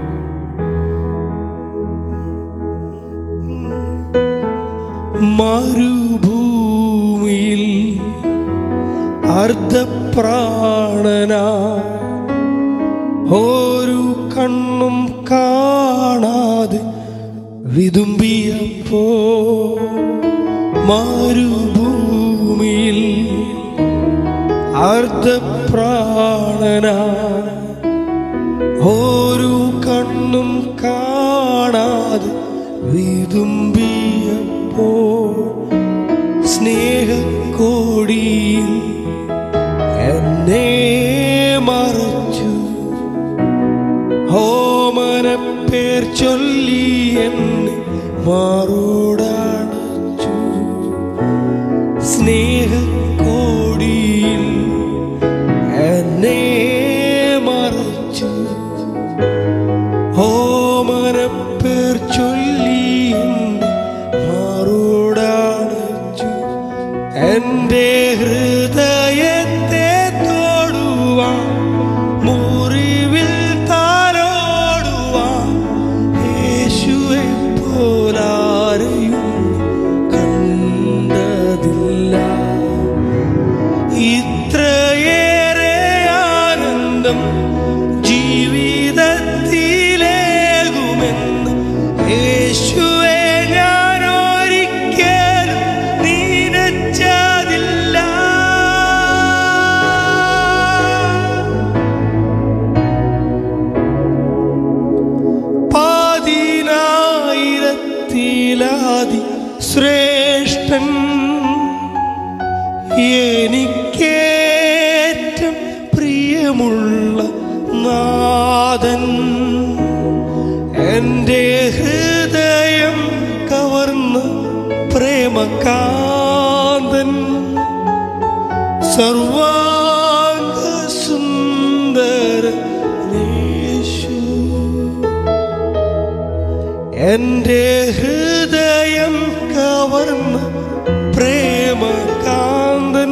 മരുഭൂമിയിൽ അർദ്ധപ്രാണന ഒരു കണ്ണും കാണാതെ വിതുമ്പിയപ്പോ മരുഭൂമിയിൽ അർദ്ധപ്രാണന ഒരു കണ്ണും കാണാതെ വിതുമ്പിയപ്പോ സ്നേഹക്കോടിയിൽ എന്നെ മറച്ചു ഹോമന പേർ ചൊല്ലി എന്നെ മാറോടണച്ചു സ്നേഹക്കോടിയിൽ എന്നെ മറച്ചു ഓമന പേർ ചൊല്ലി എന്നെ മാറോടണച്ചു എൻ്റെ ഹൃദയത്തെ തൊടുവാൻ മുറിവിൽ താരോടുവാൻ യേശുവെ പോലാരെയും കണ്ടതില്ല എല്ലാതി ശ്രേഷ്ഠൻ എനിക്കേറ്റം പ്രിയമുള്ള നാഥൻ എൻ്റെ ഹൃദയം കവർന്ന പ്രേമകാന്തൻ സർവാംഗ സുന്ദര യേശു എൻ്റെ ഹൃദയം കവർന്ന പ്രേമകാന്തൻ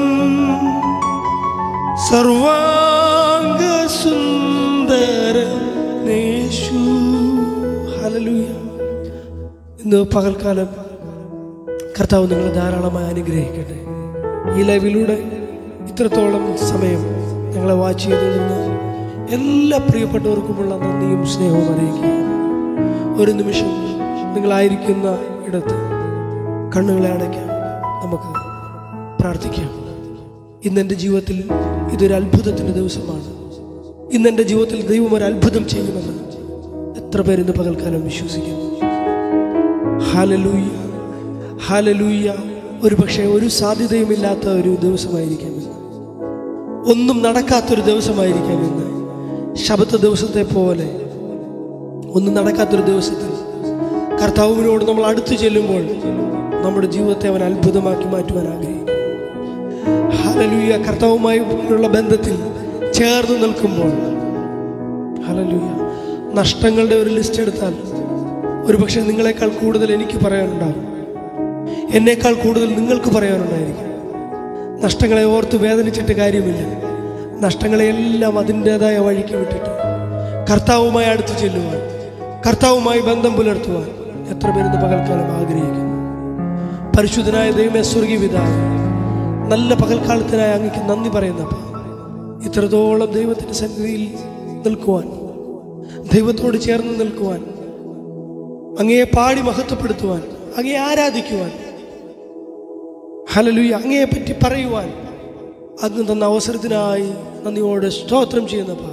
സർവാംഗ സുന്ദര യേശു ഹല്ലേലൂയ ഇന്ന് പകൽക്കാലം കർത്താവ് നിങ്ങളെ ധാരാളമായി അനുഗ്രഹിക്കട്ടെ ഈ ലൈവിലൂടെ ഇത്രത്തോളം സമയം ഞങ്ങളെ വാച്ച് ചെയ്തു നിന്ന് എല്ലാ പ്രിയപ്പെട്ടവർക്കുമുള്ള നന്ദിയും സ്നേഹവും അറിയിക്കുക ഒരു നിമിഷം നിങ്ങളായിരിക്കുന്ന ഇടത്ത് കണ്ണുകളെ അടയ്ക്കാം നമുക്ക് പ്രാർത്ഥിക്കാം ഇന്നെൻ്റെ ജീവിതത്തിൽ ഇതൊരു അത്ഭുതത്തിൻ്റെ ദിവസമാണ് ഇന്നെൻ്റെ ജീവിതത്തിൽ ദൈവം ഒരു അത്ഭുതം ചെയ്യുമെന്ന് എത്ര പേരിന്ന് പകൽക്കാലം വിശ്വസിക്കുന്നു ഹാലലൂയ ഹാലലൂയ ഒരു പക്ഷേ ഒരു സാധ്യതയുമില്ലാത്ത ഒരു ദിവസമായിരിക്കാം ഇന്ന് ഒന്നും നടക്കാത്തൊരു ദിവസമായിരിക്കാം ഇന്ന് ശബത്ത ദിവസത്തെ പോലെ ഒന്നും നടക്കാത്തൊരു ദിവസത്തിൽ കർത്താവിനോട് നമ്മൾ അടുത്തു ചെല്ലുമ്പോൾ നമ്മുടെ ജീവിതത്തെ അവൻ അത്ഭുതമാക്കി മാറ്റുവാൻ ആഗ്രഹിക്കും ഹലലൂയ കർത്താവുമായി ഉള്ള ബന്ധത്തിൽ ചേർന്ന് നിൽക്കുമ്പോൾ ഹലലൂയ നഷ്ടങ്ങളുടെ ഒരു ലിസ്റ്റ് എടുത്താൽ ഒരുപക്ഷെ നിങ്ങളെക്കാൾ കൂടുതൽ എനിക്ക് പറയാനുണ്ടാകും എന്നേക്കാൾ കൂടുതൽ നിങ്ങൾക്ക് പറയാനുണ്ടായിരിക്കും നഷ്ടങ്ങളെ ഓർത്ത് വേദനിച്ചിട്ട് കാര്യമില്ല നഷ്ടങ്ങളെ എല്ലാം അതിൻ്റെതായ വഴിക്ക് വിട്ടിട്ട് കർത്താവുമായി അടുത്ത് ചെല്ലുവാൻ കർത്താവുമായി ബന്ധം പുലർത്തുവാൻ എത്ര പേരുന്ന് പകൽക്കാലം ആഗ്രഹിക്കുന്നു പരിശുദ്ധനായ ദൈവമേ സ്വർഗീയ പിതാവ് നല്ല പകൽക്കാലത്തിനായി അങ്ങക്ക് നന്ദി പറയുന്നപ്പ ഇത്രത്തോളം ദൈവത്തിൻ്റെ സന്നിധിയിൽ നിൽക്കുവാൻ ദൈവത്തോട് ചേർന്ന് നിൽക്കുവാൻ അങ്ങയെ പാടി മഹത്വപ്പെടുത്തുവാൻ അങ്ങയെ ആരാധിക്കുവാൻ ഹലലുയ അങ്ങയെ പറ്റി പറയുവാൻ അങ്ങ് തന്ന അവസരത്തിനായി നന്ദിയോടെ സ്തോത്രം ചെയ്യുന്നപ്പ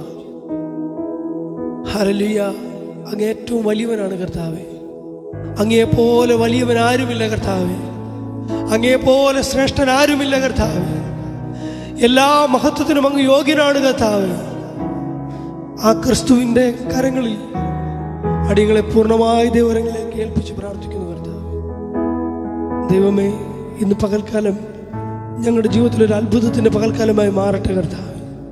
ഹലലുയ അങ്ങ് ഏറ്റവും വലിയവനാണ് കർത്താവെ അങ്ങയെ പോലെ വലിയവൻ ആരുമില്ല കർത്താവെ അങ്ങയെ പോലെ ശ്രേഷ്ഠൻ ആരുമില്ല കർത്താവെ എല്ലാ മഹത്വത്തിനും അങ്ങ് യോഗ്യനാണ് കർത്താവെ ആ ക്രിസ്തുവിൻ്റെ കരങ്ങളിൽ അടിയങ്ങളെ പൂർണ്ണമായി ദൈവരങ്ങളിലേക്ക് ഏൽപ്പിച്ച് പ്രാർത്ഥിക്കുന്നു കർത്താവ് ദൈവമേ ഇന്ന് പകൽക്കാലം ഞങ്ങളുടെ ജീവിതത്തിൽ ഒരു അത്ഭുതത്തിന്റെ പകൽക്കാലമായി മാറട്ടെ കർത്താവ്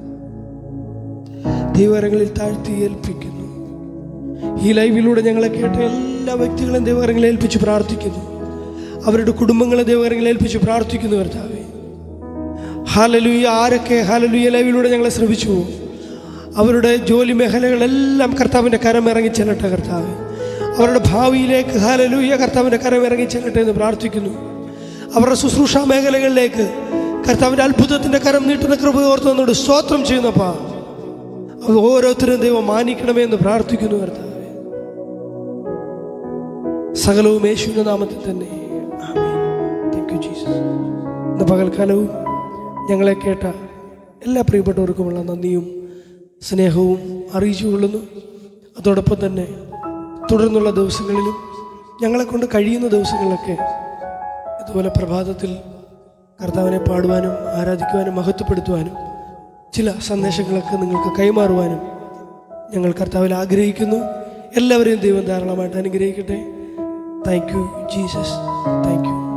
ദൈവകരങ്ങളിൽ താഴ്ത്തി ഏൽപ്പിക്കുന്നു ഈ ലൈവിലൂടെ ഞങ്ങളെ കേട്ട എല്ലാ വ്യക്തികളെയും ദൈവകരങ്ങളെ ഏൽപ്പിച്ച് പ്രാർത്ഥിക്കുന്നു അവരുടെ കുടുംബങ്ങളെ ദൈവകരങ്ങളെ ഏൽപ്പിച്ച് പ്രാർത്ഥിക്കുന്നു കർത്താവെ ഹാലലുയ ആരൊക്കെ ഹാലലുയ ലൈവിലൂടെ ഞങ്ങളെ ശ്രമിച്ചു അവരുടെ ജോലി മേഖലകളെല്ലാം കർത്താവിൻ്റെ കരം ഇറങ്ങി ചെല്ലട്ടെ കർത്താവ് അവരുടെ ഭാവിയിലേക്ക് ഹാലലൂയ കർത്താവിൻ്റെ കരം ഇറങ്ങി ചെല്ലട്ടെ എന്ന് പ്രാർത്ഥിക്കുന്നു അവരുടെ ശുശ്രൂഷ മേഖലകളിലേക്ക് കർത്താവിൻ്റെ അത്ഭുതത്തിൻ്റെ കരം നീട്ടുന്ന കൃപ ഓർത്ത് എന്നോട് സ്തോത്രം ചെയ്യുന്നപ്പാ അത് ഓരോരുത്തരും ദൈവം മാനിക്കണമേ എന്ന് പ്രാർത്ഥിക്കുന്നു കർത്താവെ സകലവും യേശുവിൻ്റെ നാമത്തിൽ തന്നെ താങ്ക് യു ജീസസ് ഇന്ന് പകൽക്കാലവും ഞങ്ങളെ കേട്ട എല്ലാ പ്രിയപ്പെട്ടവർക്കുമുള്ള നന്ദിയും സ്നേഹവും അറിയിച്ചു കൊള്ളുന്നു അതോടൊപ്പം തന്നെ തുടർന്നുള്ള ദിവസങ്ങളിലും ഞങ്ങളെ കൊണ്ട് കഴിയുന്ന ദിവസങ്ങളിലൊക്കെ ഇതുപോലെ പ്രഭാതത്തിൽ കർത്താവിനെ പാടുവാനും ആരാധിക്കുവാനും മഹത്വപ്പെടുത്തുവാനും ചില സന്ദേശങ്ങളൊക്കെ നിങ്ങൾക്ക് കൈമാറുവാനും ഞങ്ങൾ കർത്താവിൽ ആഗ്രഹിക്കുന്നു എല്ലാവരെയും ദൈവം ധാരാളമായിട്ട് അനുഗ്രഹിക്കട്ടെ thank you Jesus thank U